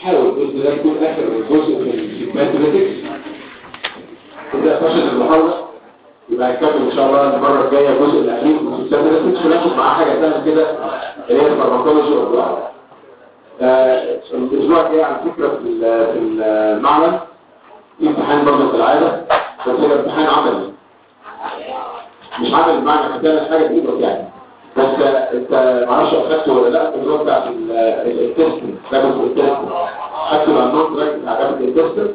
حاول باذن الله يكون اخر جزء في الماثيماتكس اذا فشلت المحاوله يبقى هنكمل ان شاء الله المره الجايه الجزء الاخير من الماثيماتكس وناخد معاه حاجه ثانيه كده اللي هي الفارماكولوجي والدعاء الاسبوع الجاي على فكره في ال- في المعمل في امتحان برضه كالعاده بس هو امتحان عملي مش عمل بمعنى كده حاجه بايدك يعني بس انت معرفش اخدته ولا لا اللي هو بتاع التست لابس التست خدته مع النوت راك بتاع لابس التست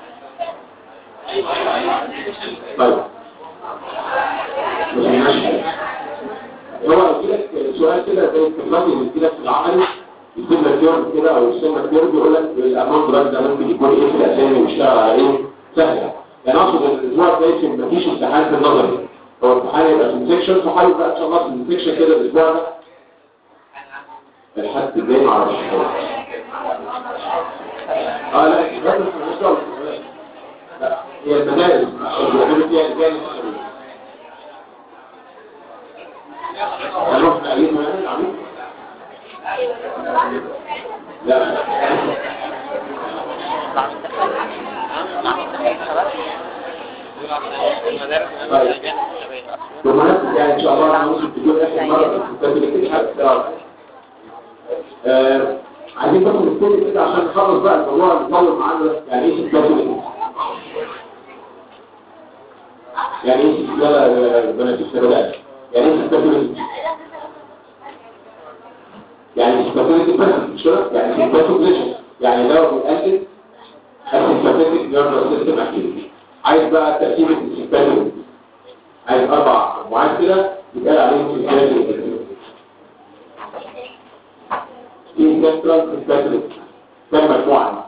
طيب مش ماشي هو يجي لك سؤال كده زي التكلام اللي يجي لك في العمل يكتب لك يوم كده او يرسم لك يوم يقول لك الامونت دراج ده ممكن يكون ايه في الاسامي ويشتغل على ايه سهله يعني اقصد ان الاسبوع الجاي مفيش امتحان في النظري هو الامتحان يبقى في السكشن فحاول بقى ان شاء الله في السكشن كده الاسبوع ده الحد الجاي ما اعرفش اه لا الاسبوع ده مش دعوه لا هي المدارس عشان بيعملوا فيها الجانب هنروح نقلين يعني العميد لا بمناسبة يعني ان شاء الله انا ممكن تكون اخر مرة في التدريب آه عايزين بس نبتدي كده عشان نخلص بقى الموضوع اللي طول معانا يعني ايه التدريب يعني ايه لا لا ربنا يستر يعني ايه التدريب يعني سيمباثيك بس مش كده يعني سيمباثيك ليشن يعني لو بيقلل السيمباثيك نيرفس سيستم اكتيفيتي عايز بقى ترتيب السيمباثيك عايز اربع مجموعات كده يتقال عليهم سيمباثيك في سنترال سيمباثيك كم مجموعه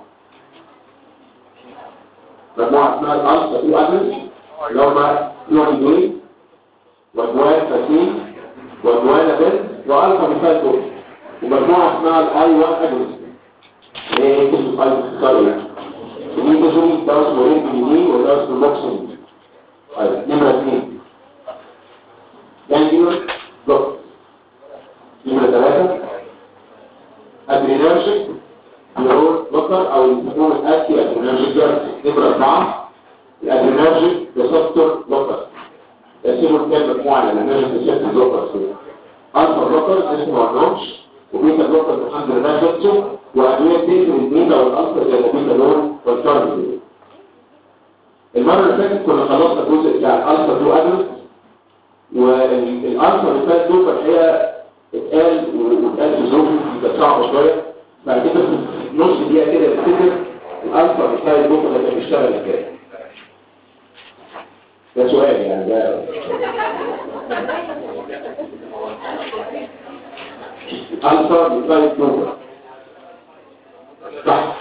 مجموعه اسمها الالفا تو ادرس اللي هم كلوريدوين وجوان فاسين وجوان بنت والفا مثال دول ومجموعة اسمها الاي 1 اجنس اللي هي كلمة اي باختصار يعني دي تجري ده اسمه ريد بيمين وده اسمه بوكسنج طيب نمرة اثنين جانجلر بلوك نمرة ثلاثة ادرينرجيك نيرون بلوكر او يسموه الانتي ادرينرجيك جارد نمرة اربعة الادرينرجيك ريسبتور بلوكر يقسموا الكلمة مجموعة للادرينرجيك ريسبتور بلوكر الفا بلوكر اسمه النوش وبيتا بلوكر الحمد لله جبته وأدوية تقتل البيتا والألفا زي البيتا لون والكاربين المرة اللي فاتت كنا خلصنا الجزء بتاع الألفا 2 أدرس والألفا اللي فات دول الحقيقة اتقال واتقال في ظروف كانت صعبة شوية بعد كده في نص دقيقة كده نفتكر الألفا بتاع البوكر اللي كان بيشتغل ازاي ده سؤال يعني ده ألفا بفايد نوبة صح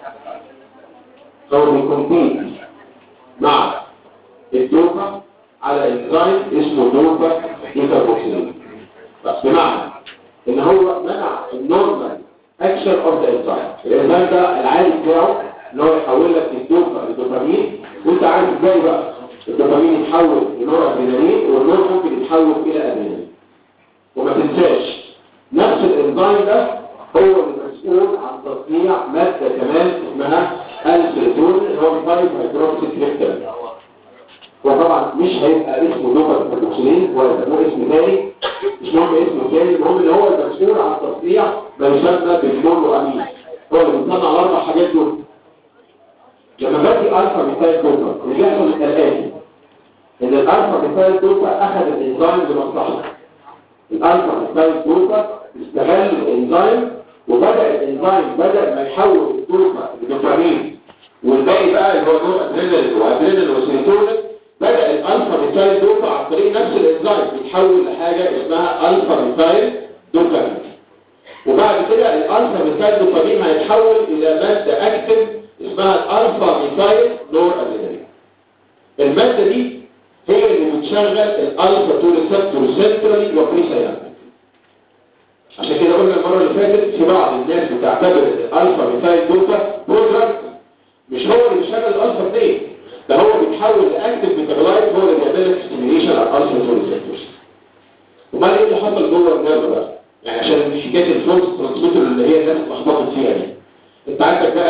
هو بيكمبيت مع الدوبة على انزيم اسمه دوبة ديكاربوكسيلين بس بمعنى ان هو منع النورمال اكشن اوف ذا انزيم الانزيم ده العادي بتاعه ان هو يحول لك الدوبة لدوبامين وانت عارف ازاي بقى الدوبامين يتحول لنور ادرينالين والنور ممكن يتحول الى ادرينالين وما تنساش نفس الانزيم ده هو المسؤول عن تصنيع مادة كمان اسمها السيرتون اللي هو الفايف هيدروكسي كريستال وطبعا مش هيبقى اسمه دوبا البروكسلين هو يسموه اسم تاني مش مهم اسمه تاني المهم ان هو المسؤول عن تصنيع ما يسمى بالمونو امين هو اللي بيصنع الاربع حاجات دول لما باجي الفا مثال دوبا اللي بيحصل الاتي ان الالفا مثال دوبا اخذ الانزيم لمصلحته الالفا مثال دوبا استغل الانزيم وبدأ الانزيم بدأ ما يحول الدوبا لدوبامين والباقي بقى اللي هو نوع ادرينال وادرينال وسيروتونين بدأ الالفا ميثايل دوبا عن طريق نفس الانزيم يتحول لحاجة اسمها الفا ميثايل دوبامين وبعد كده الالفا ميثايل دوبامين هيتحول الى مادة اكتف اسمها الالفا ميثايل نور ادرينالين المادة دي هي اللي بتشغل الالفا تو ريسبتور سنترالي وبريسايلانت عشان كده قلنا المرة اللي فاتت في بعض الناس بتعتبر الالفا ميثايل دوبا برودكت مش هو اللي بيشغل الالفا 2 ده هو بيتحول لاكتف ميتابولايت هو اللي بيعمل لك ستيميليشن على الالفا 2 ريسبتورز امال ايه اللي حصل جوه النيرف بقى يعني عشان حكايه الفلوكس ترانسميتر اللي هي الناس اتلخبطت فيها دي انت عندك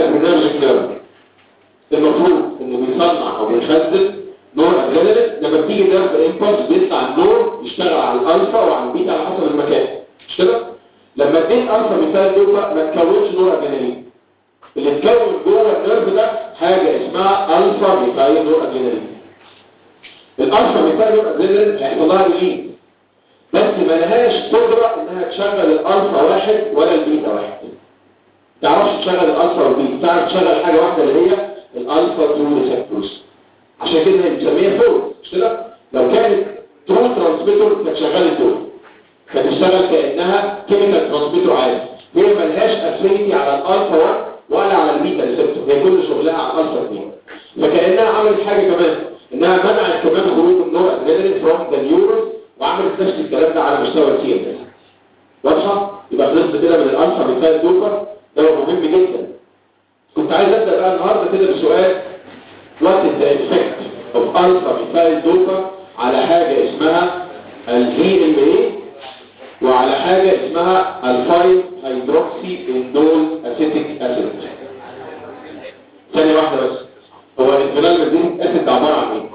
نيرف المفروض انه بيصنع او بيخزن نور ادرينالين لما بتيجي نيرف امبولس بيطلع النور يشتغل على الالفا وعلى البيتا على حسب المكان مش كده لما اديت الفا مثال دوبا ما تكونش نور ادرينالين اللي اتكون جوه النيرف ده حاجه اسمها الفا ميثايل نور ادرينالين الالفا ميثايل نور ادرينالين هيحصل لها ريليز بس ما لهاش قدره انها تشغل الالفا واحد ولا البيتا واحد تعرفش تشغل الالفا والبيتا تعرف تشغل حاجه واحده اللي هي الالفا 2 ريسبتورز عشان كده هي بنسميها فور مش كده لو كانت ترو ترانسميتر كانت شغاله دول فتشتغل كانها كيميكال ترانسميتر عادي هي ملهاش افينيتي على الالفا 1 ولا على البيتا ريسبتور هي كل شغلها على الالفا 2 فكانها عملت حاجه كمان انها منعت كمان خروج النور ادرينالين فروم ذا نيورون وعملت نفس الكلام ده على مستوى السي ام واضحه يبقى خلصنا كده من الالفا مثال دوبر ده مهم جدا كنت عايز ابدا بقى النهارده كده بسؤال what is the effect of alpha methyl dopa على حاجة اسمها ال VMA وعلى حاجة اسمها الفايل هيدروكسي اندول اسيتيك اسيد ثانية واحدة بس هو الفينال مدين اسيد عبارة عن ايه؟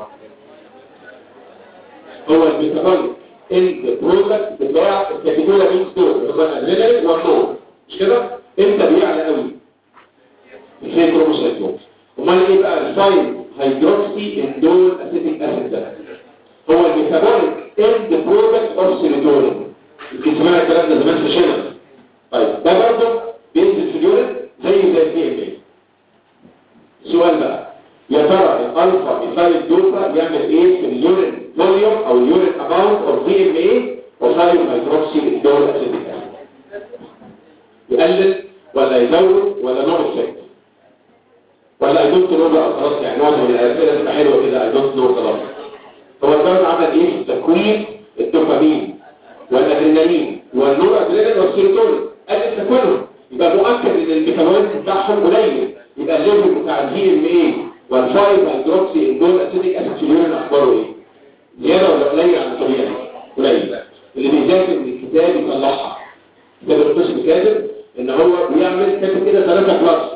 هو الميتابوليك اند برودكت بتاع الكاتيجوري مين دول هو الادرينالين والنور مش كده؟ امتى بيعلى قوي؟ في الكروموسوم امال ايه بقى الفايل هيدروكسي اندول اسيتيك اسيد ده هو الميتابوليك اند برودكت اوف سيروتونين يمكن سمعنا الكلام ده زمان في شنب طيب ده برضه بينزل في اليورين زي زي الدي ام اي السؤال بقى يا ترى الالفا ميثايل دوبا يعمل ايه في اليورين فوليوم او اليورين اماونت اوف دي ام اي وفايل هيدروكسي اندول اسيتيك اسيد يقلل ولا يزود ولا نوع افكت ولا اي دونت نو بقى خلاص يعني معظم الاسئله تبقى حلوه كده اي دونت نو خلاص هو الدرس عمل ايه في تكوين الدوبامين والادرينالين والنور ادرينالين والسيروتونين قال تكوينهم يبقى مؤكد ان الميتابوليزم بتاعهم قليل يبقى الليفل بتاع الجي ام اي والفايف هيدروكسي اندول اسيتيك اسيد في اليورين اخباره ايه؟ زياده ولا قليل عن الطبيعي؟ قليل اللي بيذاكر من الكتاب يطلعها كتاب القسم كاتب ان هو بيعمل كاتب كده ثلاثه كلاس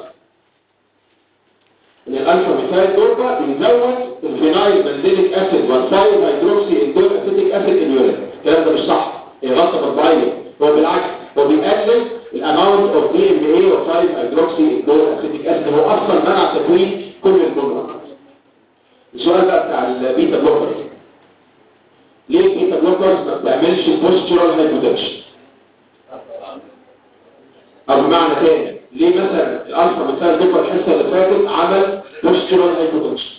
ان الالفا ميثايل دوبا بيزود الفينايل بنزيليك اسيد والفايل هيدروكسي اندول اسيتيك اسيد اليورين الكلام ده مش صح هي غلطه مطبعيه هو بالعكس هو بيقلل الاماونت اوف دي ام اي وفايل هيدروكسي اندول اسيتيك اسيد هو اصلا منع تكوين كل الجمله السؤال بقى بتاع البيتا بلوكرز ليه البيتا بلوكرز ما بتعملش بوستشرال هايبوتنشن او بمعنى تاني ليه مثلا الالفا مثال دكتور الحصه اللي فاتت عمل بوستشرال هايبوتنشن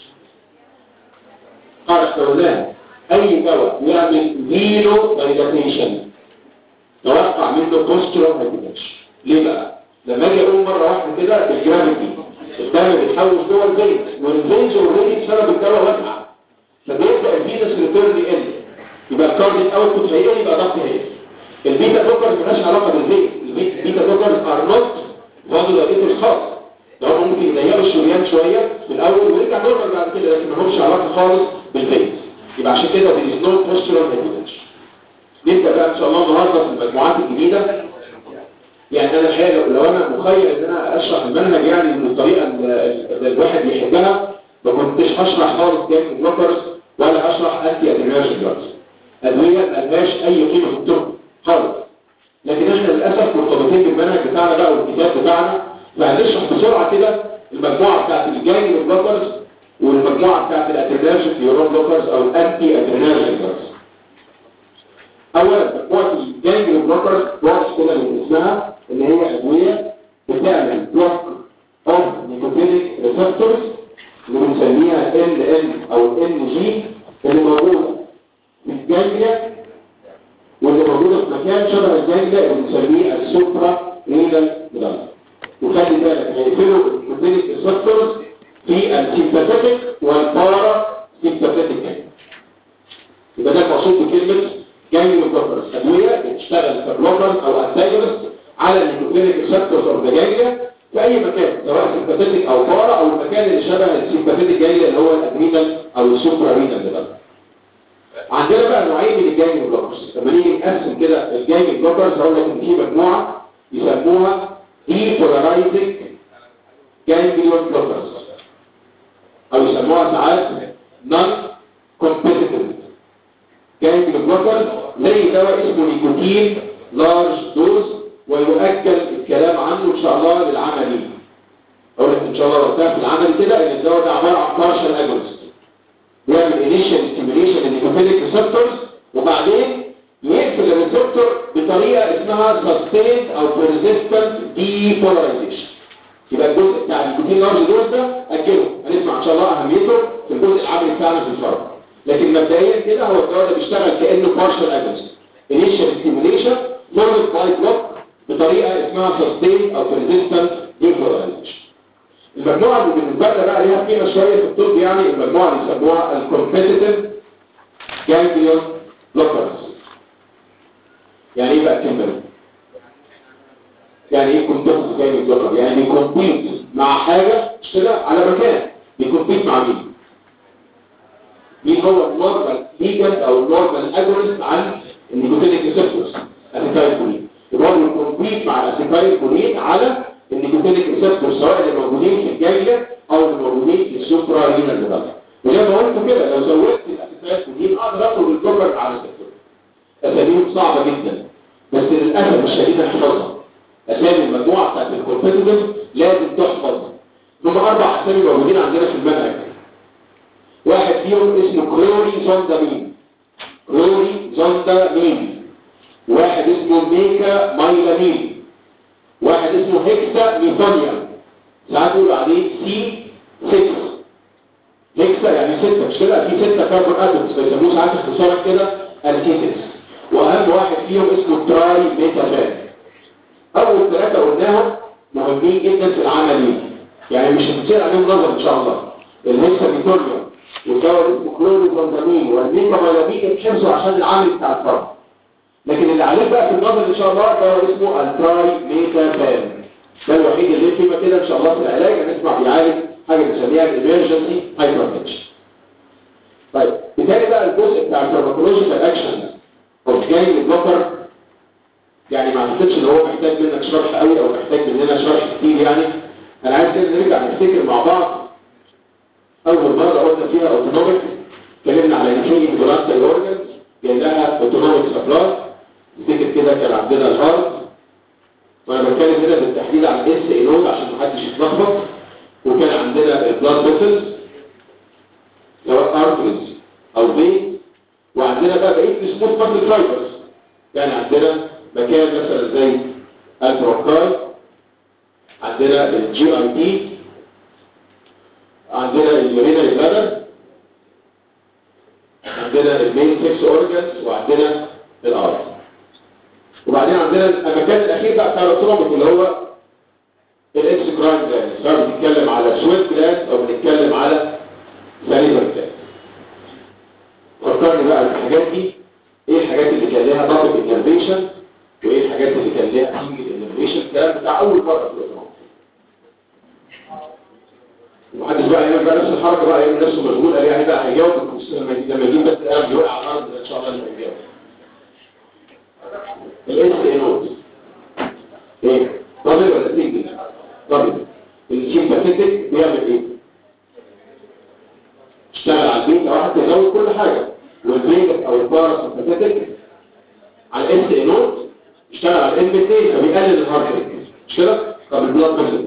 قال احنا قلنا اي دواء يعمل فيلو دايلاتيشن توقع منه بوستشرال هايبوتنشن ليه بقى لما اجي اقول مره واحده كده الجرافيتي الدم بيتحول جوه الفينز والفينز اوريدي بسبب الدواء واسعه فبيبدا الفينس ريتيرن يقل يبقى الكارديك اوتبوت هيقل يبقى ضغط هيقل البيتا بلوكرز مالهاش علاقه بالفينز البيتا بلوكرز ار نوت فازولاريتور خاص ده هم ممكن يضيقوا الشريان شويه في الاول ويرجع نورمال بعد كده لكن ما همش علاقه خالص بالفينز يبقى عشان كده there is no postural hypertension نبدا بقى ان شاء الله النهارده في المجموعات الجديده يعني انا الحقيقه لو انا مخيل ان انا اشرح المنهج يعني بالطريقه اللي الواحد يحبها ما كنتش هشرح خالص جاي بلوكرز ولا هشرح انتي ادرينرجيك دراجز ادويه ملهاش اي قيمه في الطب خالص لكن احنا للاسف مرتبطين بالمنهج بتاعنا بقى والكتاب بتاعنا فهنشرح بسرعه كده المجموعه بتاعت الجاي بلوكرز والمجموعه بتاعت الادرينرجيك نيورون بلوكرز او الانتي ادرينرجيك دراجز اولا مجموعه الجاي بلوكرز واضح كده من اسمها ان هي ادويه بتعمل بلوك اوف نيكوتينيك ريسبتورز اللي بنسميها ال ان او ال جي اللي موجوده في الجانجليا واللي موجوده في مكان شبه الجانجليا اللي بنسميه السوبرا رينال جلاند وخلي بالك هيقفلوا النيكوتينيك ريسبتورز في السيمباثيك والبارا سيمباثيك يبقى ده مقصود بكلمه جانجليا بلوكرز ادويه بتشتغل كبلوكرز او انتاجونست على النيوكلينيك ريسبتورز اوف ذا جانجليا في اي مكان سواء سيمباثيك او بارا او المكان اللي شبه السيمباثيك جانجليا اللي هو الادرينال او السوبرا رينال ديفلوبمنت عندنا بقى نوعين من الجانجليا بلوكرز لما نيجي نقسم كده الجانجليا بلوكرز هقول لك ان في مجموعه يسموها دي بولارايزنج جانجليون بلوكرز او يسموها ساعات نون كومبيتيتيف جانجليون بلوكرز زي دواء اسمه نيكوتين لارج دوز ويؤجل الكلام عنه ان شاء الله للعملي اقول لك ان شاء الله وقتها في العمل كده ان الدواء ده عباره عن بارشال اجونست بيعمل انيشال ستيميليشن للنيكوتينيك ريسبتورز وبعدين يقفل الريسبتور بطريقه اسمها سستيند او بيرزيستنت ديبولاريزيشن يبقى الجزء بتاع النيكوتين لارج دوز ده اجله هنسمع ان شاء الله اهميته في الجزء العملي بتاعنا في الفرق لكن مبدئيا كده هو الدواء ده بيشتغل كانه بارشال اجونست انيشال ستيميليشن فولد باي بلوك بطريقه اسمها سستيند او بيرزيستنت ديبولاريزيشن المجموعة اللي بالنسبة لنا بقى ليها قيمة شوية في الطب يعني المجموعة اللي يسموها الكومبيتيتيف جانجليون بلوكرز يعني ايه بقى الكلمة دي؟ يعني ايه كومبيتيتيف جانجليون بلوكر؟ يعني بيكومبيت مع حاجة مش كده على مكان بيكومبيت مع مين؟ مين هو النورمال ليجند او النورمال اجونست عن النيكوتينيك ريسبتورز اسيتايل كولين يبقى هو بيكومبيت مع الاسيتايل كولين على النيكوتينيك ريسبتور سواء اللي موجودين في الجاية او اللي موجودين في السوبرا رينال ديفلوبمنت وزي ما قلت كده لو زودت الاساسيات كلين اقدر اخرج البلوكر على السيستم اساميهم صعبه جدا بس للاسف الشديد احفظها اسامي المجموعه بتاعت الكومبيتيتيف لازم تحفظ هم اربع اسامي موجودين عندنا في المنهج واحد فيهم اسمه كلوري زوندامين كلوري زوندامين واحد اسمه ميكا مايلامين واحد اسمه هيكسا ميثونيوم ساعات يقولوا عليه سي 6 هيكسا يعني 6 مش كده في 6 كاربون اتومز فيسموه ساعات اختصارا كده الكيتكس واهم واحد فيهم اسمه تراي ميتافان اول ثلاثه قلناهم مهمين جدا في العمليه يعني مش هتسال عليهم نظر ان شاء الله الهيكسا ميثونيوم والدواء اسمه كلوريبرومزامين والميكاميلامين يتحفظوا عشان العامل بتاع الفرد لكن اللي عليه بقى في النظر ان شاء الله دواء اسمه التراي ميتافان ده الوحيد اللي فيه كده ان شاء الله في العلاج هنسمع بيعالج حاجه بنسميها الامرجنسي هايبرتنشن طيب بالتالي بقى الجزء بتاع الفارماكولوجيكال اكشن اوف جاي بلوكر يعني ما اعتقدش ان هو محتاج منك شرح قوي او محتاج مننا شرح كتير يعني انا عايز كده نرجع نفتكر مع بعض اول مره قلنا فيها اوتونوميك اتكلمنا على انفينيتي فولانتري اورجنز جاي لها اوتونوميك سبلاي نفتكر كده كان عندنا الهارت وانا بتكلم هنا بالتحديد عن اس اي نود عشان محدش يتلخبط وكان عندنا البلاد فيسلز سواء ارتريز او فين وعندنا بقى بقيه السموث ماسل فايبرز يعني عندنا مكان مثلا زي البروكاي عندنا الجي اي تي عندنا اليورينري بلادر عندنا المين سكس اورجانز وعندنا الارض وبعدين عندنا المكان الاخير بقى بتاع الاوتونوميك اللي هو الاكس جراند جلاند سواء بنتكلم على سويت جلاند او بنتكلم على ساليفر جلاند فكرني بقى الحاجات دي ايه الحاجات اللي كان لها دبل انرفيشن وايه الحاجات اللي كان لها سنجل انرفيشن الكلام بتاع اول مره في الاوتونوميك ومحدش بقى يعمل بقى نفس الحركه بقى يعمل نفسه مشغول قال يعني بقى هيجاوب لما لما يجيب بس القلم يوقع على الارض ان شاء الله اللي هيجاوب الاس اي نوت ايه دبل ولا سنجل دبل السيمباثيتك بيعمل ايه اشتغل على البيت او حتى يزود كل حاجه والبيت او الباراسمباثيتك على الاس اي نوت اشتغل على الام بي تي فبيقلل الهارت ريت مش كده طب البلاد بريشر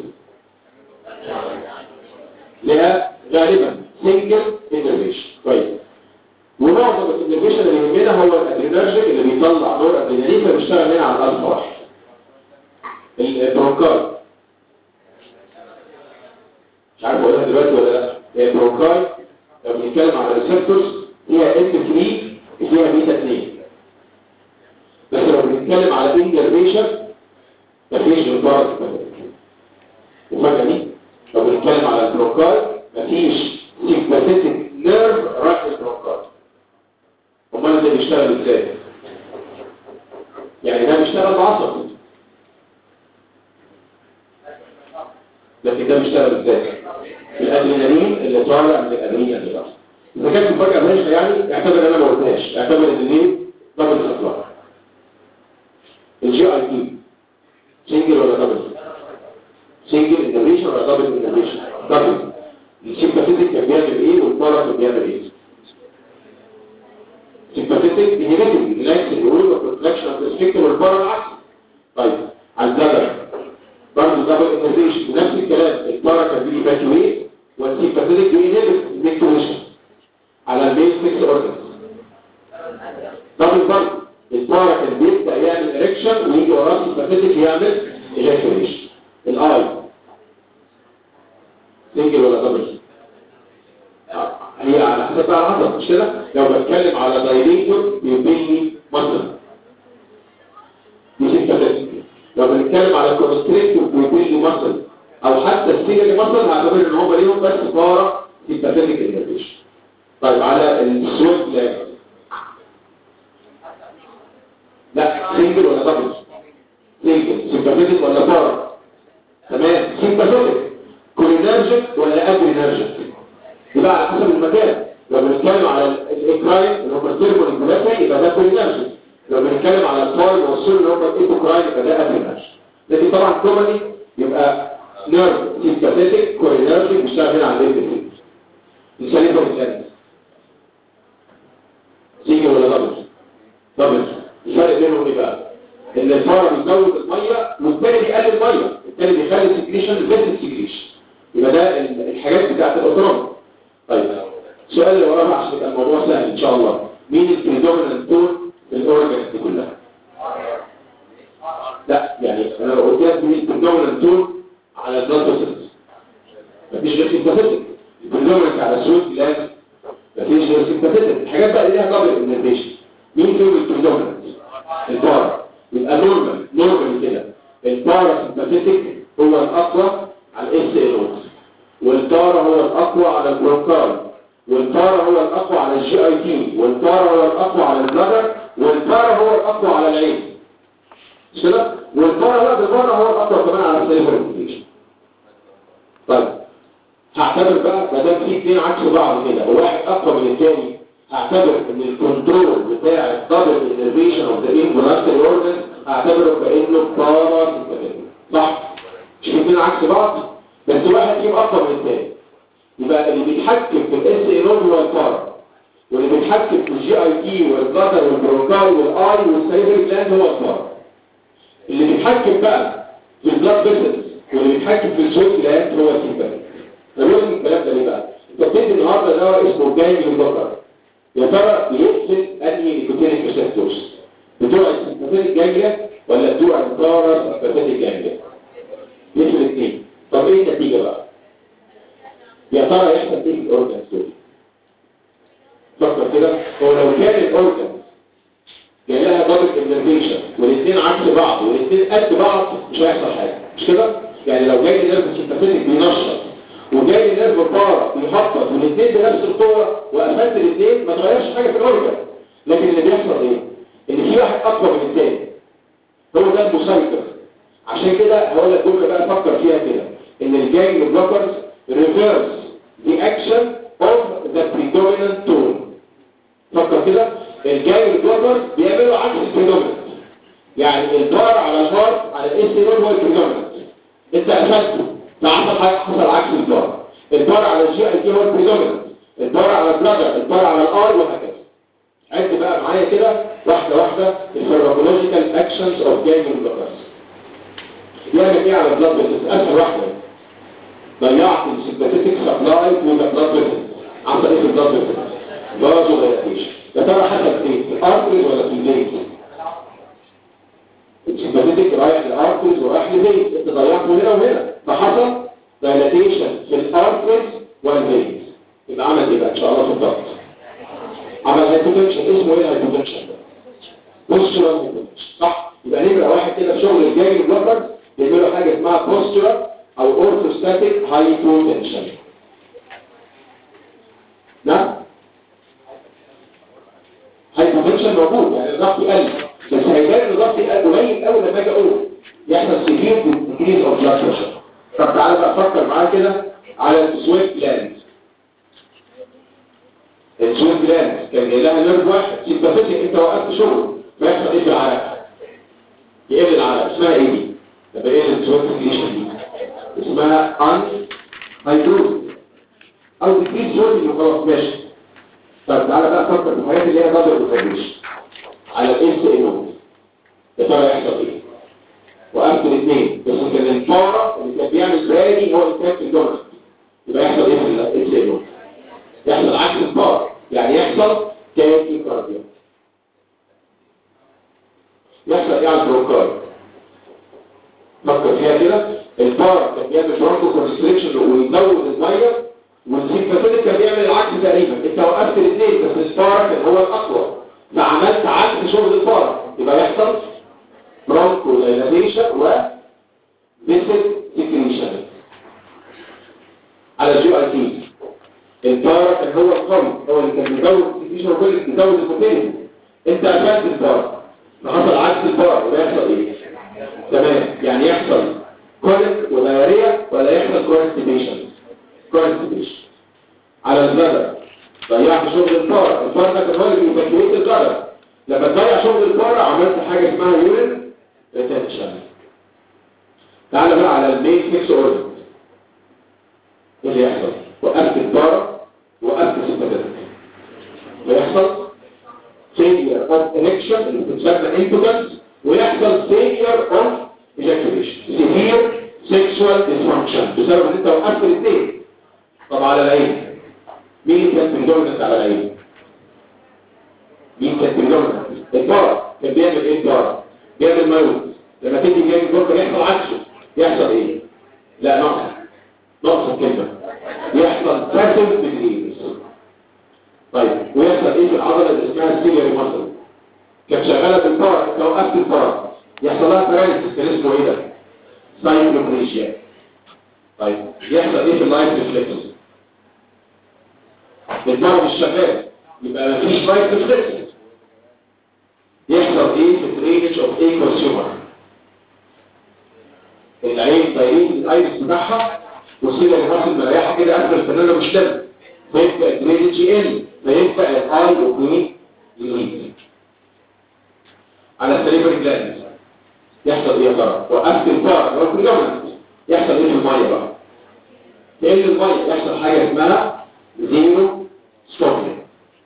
لها غالبا سنجل انرفيشن كويس ومعظم الانرفيشن اللي يهمنا هو الادرينرجيك اللي بيطلع نور ادرينالين فبيشتغل هنا على الالفا واحد البرونكاي مش عارف اقولها دلوقتي ولا لا هي البرونكاي لو بنتكلم على الريسبتورز فيها ام 3 وفيها بيتا 2 بس لو بنتكلم على انرفيشن مفيش غير باراسمباثيك وفجأة دي لو بنتكلم على البروكاي مفيش سيمباثيتك نيرف راح البروكاي امال ده بيشتغل ازاي يعني ده بيشتغل بعصب لكن ده بيشتغل ازاي الادرينالين اللي طالع من الادرينالين اللي طالع اذا كانت مفاجاه ماشيه يعني اعتبر ان انا ما قلتهاش اعتبر ان دي دبل سبلاي الجي اي تي سنجل ولا دبل سنجل انرفيشن ولا دبل انرفيشن دبل السيمباثيتك كان بيعمل ايه والبارا كان بيعمل ايه سيمباثيتك انهبيتنج ريلاكس الول والكونتراكشن اوف السفنكتر والبارا العكس طيب على البلدر برضه دبل انرفيشن نفس الكلام البارا كان بيجي باك ويت والسيمباثيتك بينهبت الميكتويشن على المين فيكس اورجنز دبل برضه البارا كان بيبدا يعمل اريكشن ويجي وراه سيمباثيتك يعمل ايجاكيوليشن الاي سنجل ولا دبل هي على حسب بقى العضله مش كده لو بتكلم على دايليتور يبني مصل دي سيمباثيتك لو بنتكلم على كونستريكتور ويبني مصل او حتى السيجل مصل هعتبر ان هم ليهم بس بارا سيمباثيتك انرفيشن طيب على السويت لا لا سنجل ولا دبل سنجل سيمباثيتك ولا بارا تمام سيمباثيتك كولينرجيك ولا ادرينرجيك يبقى على حسب المكان لو بنتكلم على الاكراين اللي هم السيركل الجلاسي يبقى ده كولينرجيك لو بنتكلم على الفاي والسول اللي هم الايكوكراين يبقى ده ادرينرجيك لكن طبعا كومني يبقى نيرف سيمباثيتك كولينرجيك بيشتغل هنا على الام بي مثال ده مثال سيجي ولا دبل دبل الفرق بينهم ايه بقى ان الفار بيزود الميه والتاني بيقلل الميه التاني بيخلي السكريشن فيزيت سكريشن يبقى ده الحاجات بتاعت الاوتونومي طيب السؤال اللي وراه عشان يبقى الموضوع سهل ان شاء الله مين البريدومينانت تون في الاورجنز دي كلها لا يعني انا لو قلت لك مين البريدومينانت تون على البلاد فيسلز مفيش غير سيمباثيتك البريدومينانت على السويت جلاند مفيش غير سيمباثيتك الحاجات بقى اللي ليها دبل انرفيشن مين فيهم البريدومينانت البارا يبقى نورمال نورمال كده البارا سيمباثيتك هو الاقوى على الاس نوت والتارا هو الاقوى على البرونكال والتارا هو الاقوى على الجي اي تي والتارا هو الاقوى على البلادر والتارا هو الاقوى على العين مش كده والتارا هو بالمره هو الاقوى كمان على السيلفر طيب هعتبر بقى ما دام في اثنين عكس بعض كده وواحد اقوى من الثاني هعتبر ان الكنترول بتاع الدبل انرفيشن اوف ذا انفولانتري اورجن هعتبره كانه بارا صح مش الاثنين عكس بعض بس واحد فيهم اقوى من الثاني يبقى اللي بيتحكم في الاس اي نود هو البارا واللي بيتحكم في الجي اي تي والبلاتر والبرونكاي والاي والسيرفري جلاند هو البارا اللي بيتحكم بقى في البلاد فيسلز واللي بيتحكم في السويت جلاند هو السيمباتيك طب يقول الكلام ده ليه بقى انت بتدي النهارده دواء اسمه جاي بلوكر يا ترى بيقفل انهي نيكوتينيك ريسبتورز بتوع السيمباتيك جانجليا ولا بتوع البارا سيمباتيك جانجليا يقفل الاثنين طب ايه النتيجه بقى يا ترى يحصل ايه في الاورجنز دول فكر كده هو لو كان الاورجنز جاي لها دبل انرفيشن والاثنين عكس بعض والاثنين قد بعض مش هيحصل حاجه مش كده يعني لو جاي نيرف سيمباثيك بينشط وجاي نيرف بارا بيهبط والاثنين بنفس القوه وقفلت الاثنين ما تغيرش حاجه في الاورجن لكن اللي بيحصل ايه ان في واحد اقوى من الثاني هو ده المسيطر عشان كده هقول لك جمله بقى فكر فيها كده ان الجانج بلوكرز reverse the action of the predominant tone فكر كده الجانج بلوكرز بيعملوا عكس البريدومينانت يعني البار على البار على الاس نود هو البريدومينانت انت قفلته فحصل حاجه حصل عكس البار البار على الجي اي تي هو البريدومينانت البار على البلادر البار على الار وهكذا عد بقى معايا كده واحده واحده الفارماكولوجيكال اكشنز اوف جانج بلوكرز يعمل ايه على البلاد فيسلز اسهل واحده ضيعت السيمباثيك سبلاي تو ذا بلاد فيسلز عمل ايه في البلاد فيسلز برضه دايلاتيشن يا ترى حصل فين في الارتريز ولا في الفينز السيمباثيك رايح للارتريز ورايح للفينز انت ضيعته هنا وهنا فحصل دايلاتيشن في الارتريز والفينز يبقى عمل ايه بقى ان شاء الله في الضغط عمل هايبوتنشن اسمه ايه الهايبوتنشن ده بوسترال هايبوتنشن صح يبقى نمره واحد كده في شغل الجاي بلوكر بيعملوا حاجه اسمها بوسترال او اورثوستاتيك هايبوتنشن نعم هايبوتنشن موجود يعني الضغط قل بس هيبان ان الضغط قل قليل قوي لما اجي اقول يحصل سيفير ديكريز اوف بلاد بريشر طب تعالى بقى فكر معايا كده على السويت جلاند السويت جلاند كان جاي لها نيرف واحد سيمباثيك انت وقفت شغل فيحصل ايه في العرق يقل العرق اسمها ايه دي؟ طب ايه السويت جلاند دي اسمها ان هيدروز او ديكريز فوليوم وخلاص ماشي طب تعالى بقى فكر في الحاجات اللي هي دبل اوبريشن على الاس ان او يا ترى يحصل ايه وقفت الاثنين بس كان الفاره اللي كان بيعمل برادي هو اللي كان في الدونر يبقى يحصل ايه في الاس ان او يحصل عكس الفاره يعني يحصل تاكي كارديا يحصل ايه على البرونكاي فكر فيها كده الفاره كان بيعمل برونكو كونستريكشن ويزود الميه والسيمباثيك كان بيعمل العكس تقريبا انت وقفت الاثنين بس الفاره كان هو الاقوى فعملت عكس شغل الفاره يبقى يحصل برونكو دايلاتيشن و فيسل سكريشن على الجي اي تي الفاره كان هو القوي هو اللي كان بيزود السكريشن وكل اللي بيزود الموتيليتي انت قفلت الفاره فحصل عكس الفاره وده يحصل ايه تمام يعني يحصل كوليك ودايريا ولا يحصل كونستيبيشن كونستيبيشن على البلدر ضيعت شغل الفاره الفاره ده كان هو اللي بيفكويت البلدر لما تضيع شغل الفاره عملت حاجه اسمها يورين ريتنشن تعال بقى على المين فيكس اورجن ايه اللي يحصل وقفت الفاره وقفت السيمباتيك ويحصل failure of erection اللي بتسمى impotence ويحصل failure of ejaculation severe sexual dysfunction بسبب ان انت وقفت الاثنين طب على العين مين اللي كان بيدورنت على العين مين كان بيدورنت البار كان بيعمل ايه البار بيعمل موت لما تيجي جاي الدور يحصل عكسه يحصل ايه لا نقص نقص الكلمه يحصل باسل بالإيدز طيب ويحصل ايه في العضله اللي اسمها السيلياري ماسل كانت شغاله بالبار انت وقفت البار يحصل لها باراليسيس كان اسمه ايه ده سايكلوبريشيا طيب يحصل ايه في اللايف ريفلكس الدواء مش شغال يبقى مفيش لايف ريفلكس يحصل ايه في الدرينج اوف ايه كونسيومر العين دايرين الايرس بتاعها والسيلة اللي حاصل مريحة كده قبل الفنانة مش تم فيبقى الدرينج يقل فيبقى الاي اوبني يزيد على السليبري جلاند يحصل ايه يا ترى وقفت الفار اللي هو البريجامنت يحصل ايه في الميه بقى تقل الميه يحصل حاجه اسمها زيرو ستوبنج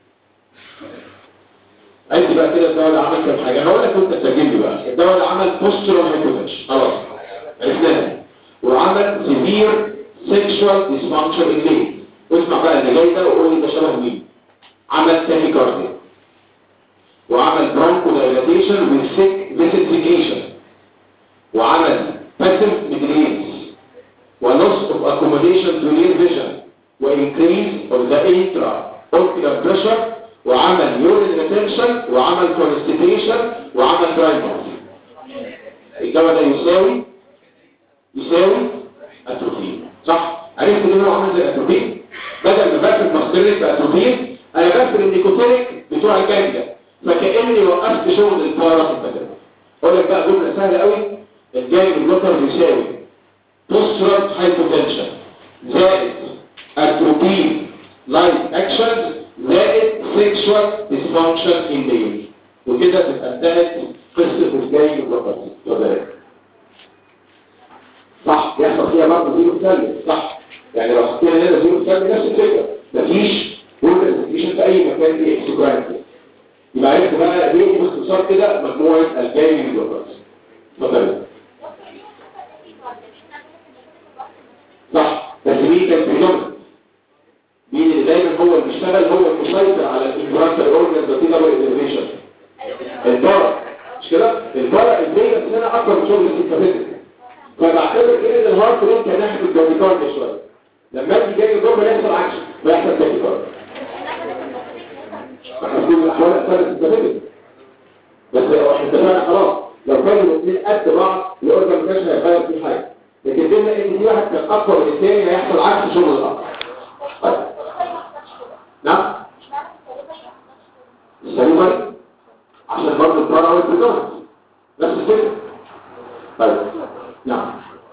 عندي بقى كده الدواء ده عمل كام حاجه هقول لك وانت تسجل لي بقى الدواء ده عمل بوسترال هايبوتنشن خلاص عرفناها وعمل سيفير سيكشوال ديسفانكشن الليل واسمع بقى اللي جاي ده وقول لي ده شبه مين عمل تاكيكارديا وعمل برونكو دايلاتيشن وسيك فيسيفيكيشن وعمل باسيف ميجرينز ولوس اوف اكوموديشن تو نير فيجن وانكريز اوف ذا انترا اوركيولار بريشر وعمل يورين ريتنشن وعمل كونستيبيشن وعمل درايفر الدواء ده يساوي يساوي اتروفين صح عرفت ان هو عامل زي الاتروفين بدل ما بقفل مصدرك باتروفين انا بقفل النيكوتينيك بتوع الجانجا فكاني وقفت شغل الباراسيمباتيك اقول لك بقى جمله سهله قوي الجانب بلوكر يساوي بوسترال هايبوتنشن زائد اتروبين لايت اكشن زائد سيكشوال ديسفانكشن ان ميل وكده تبقى انتهت قصه الجانب بلوكر وذلك صح يحصل فيها برضه زيرو سلبي صح يعني لو حطينا هنا زيرو سلبي نفس الفكره مفيش ووركريشن في اي مكان فيه اكسوكرانتي يبقى عرفت بقى ليه باختصار كده مجموعه الجانب بلوكر اتفضل صح بس مين كان بينهم مين اللي دايما هو اللي بيشتغل هو المسيطر على الانفرانتر اورجنز وتي دبل انفيشن البارا مش كده البارا البيجا هنا اكبر من شغل السيكابيتك فبعتبر كده ان الهارت ريت كان ناحيه الجارديكارد شويه لما اجي جاي الضربه يحصل عكس فيحصل تاكيكارد احنا في الاحوال اثرت السيكابيتك بس لو احنا اتفقنا خلاص لو كانوا الاثنين قد بعض الاورجن ما كانش هيغير فيه حاجه لكن بما ان في واحد كان اقوى من الثاني هيحصل عكس شغل الاخر طيب نعم السليمر عشان برضه البارا والبريدونس نفس الفكره طيب نعم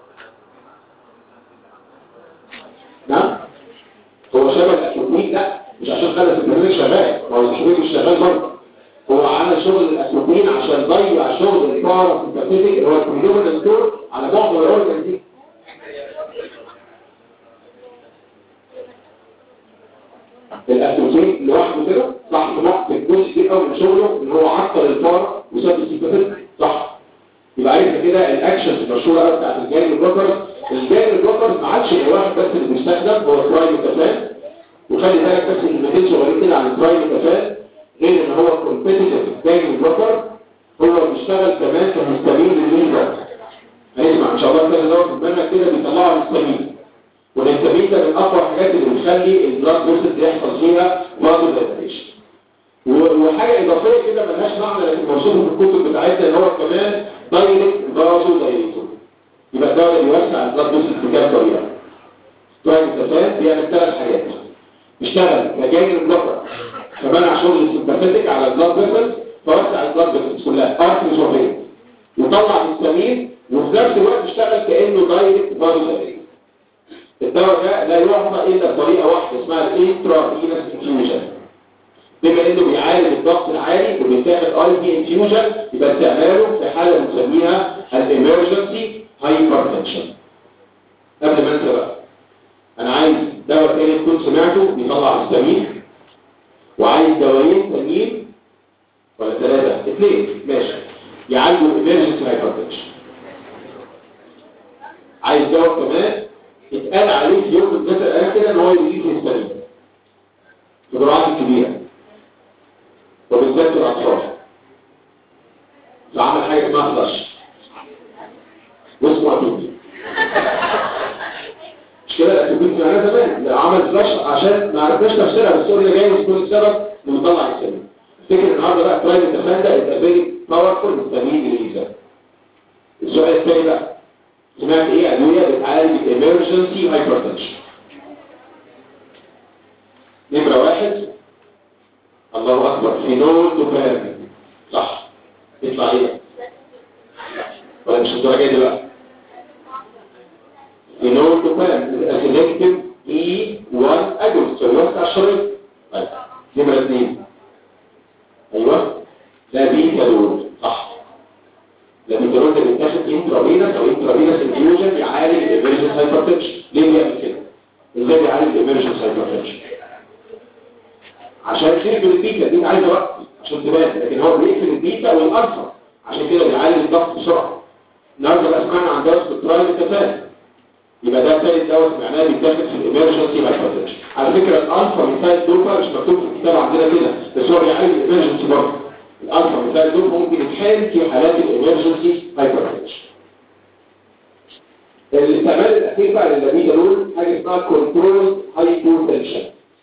نعم هو شبه الاتروبين لا مش عشان خلص البرنامج شغال ما هو الاتروبين مش شغال برضه هو عمل شغل الاتروبين عشان ضيع شغل البارا سيمباثيك اللي هو البريدونس على بعض الاورجن دي الاسوسين لوحده كده صح في الجزء كبير قوي من شغله ان هو عطل الفار وساب السيكاتيك صح يبقى عرفنا كده الاكشنز المشهوره قوي بتاعت الجانب البروكر الجانب البروكر ما عادش غير واحد بس اللي بيستخدم هو ترايميتافان وخلي بالك بس كلمتين صغيرين كده عن الترايميتافان غير ان هو كومبيتيتيف جانب البروكر هو بيشتغل كمان كمستمين للميزه هنسمع ان شاء الله كده دوت المنهج كده بيطلعوا الهستامين والهستامين ده من اقوى الحاجات اللي بتخلي البلاد فيسل يحصل فيها فازو دايليشن وحاجه اضافيه كده ملهاش معنى لكن موصوفه في الكتب بتاعتنا ان هو كمان دايركت فازو دايليتور يبقى ده اللي بيوسع البلاد فيسل بكام طريقه ترايميتافان بيعمل ثلاث حاجات بيشتغل كجانب البلوكر فمنع شغل السمباثيتك على البلاد فيسل فوسع البلاد فيسل كلها ارتريز وفين وطلع الهستامين وفي نفس الوقت اشتغل كانه دايركت فازو دايليتور الدواء ده لا يعطى الا بطريقه واحده اسمها الانترافينس انفيوجن بما انه بيعالج الضغط العالي وبيتاخد اي في انفيوجن يبقى استعماله في حاله بنسميها الامرجنسي هايبرتنشن قبل ما انسى بقى انا عايز دواء تاني تكون سمعته بيطلع هستامين وعايز دوايين تانيين ولا ثلاثه اثنين ماشي يعالجوا الامرجنسي هايبرتنشن عايز دواء كمان اتقال عليه في يوم الجسد قال كده ان هو يزيد الهستامين في الجرعات الكبيره وبالذات في الاطفال فعمل حاجه اسمها فلاش واسمه اتوبي مش كده الاتوبي معناها زمان عمل فلاش عشان ما عرفناش تفسيرها بس هو اللي جاي يكون السبب انه يطلع الهستامين افتكر النهارده بقى برايم التفان ده يبقى فيري باورفول هستامين ريليزر السؤال الثاني بقى سمعت ايه ادويه بتعالج الامرجنسي هايبرتنشن نمره واحد الله اكبر فينول دوبامين صح يطلع ايه ولا مش الدرجه دي بقى فينول دوبامين سيلكتيف اي 1 اجونست يوسع الشريط طيب نمره اثنين ايوه لا بيتا دول صح لما الدرون ده بيتاخد انترافينس او انترافينس انفيوجن بيعالج الامرجنس هايبرتنشن ليه بيعمل كده ازاي بيعالج الامرجنس هايبرتنشن عشان تقفل البيتا دي عايزه وقت عشان تبان لكن هو بيقفل البيتا والالفا عشان كده بيعالج الضغط بسرعه النهارده بقى سمعنا عن دواء سبترايل التفان يبقى ده ثالث دواء سمعناه بيتاخد في الامرجنسي هايبرتنشن على فكره الالفا مثال دوبا مش مكتوب في الكتاب عندنا كده بس هو بيعالج الامرجنسي برضه الالفا مثال دول ممكن يتحال في حالات الامرجنسي هايبرتنشن الاستعمال الاخير بقى للاميجالول حاجه اسمها كنترول هايبوتنشن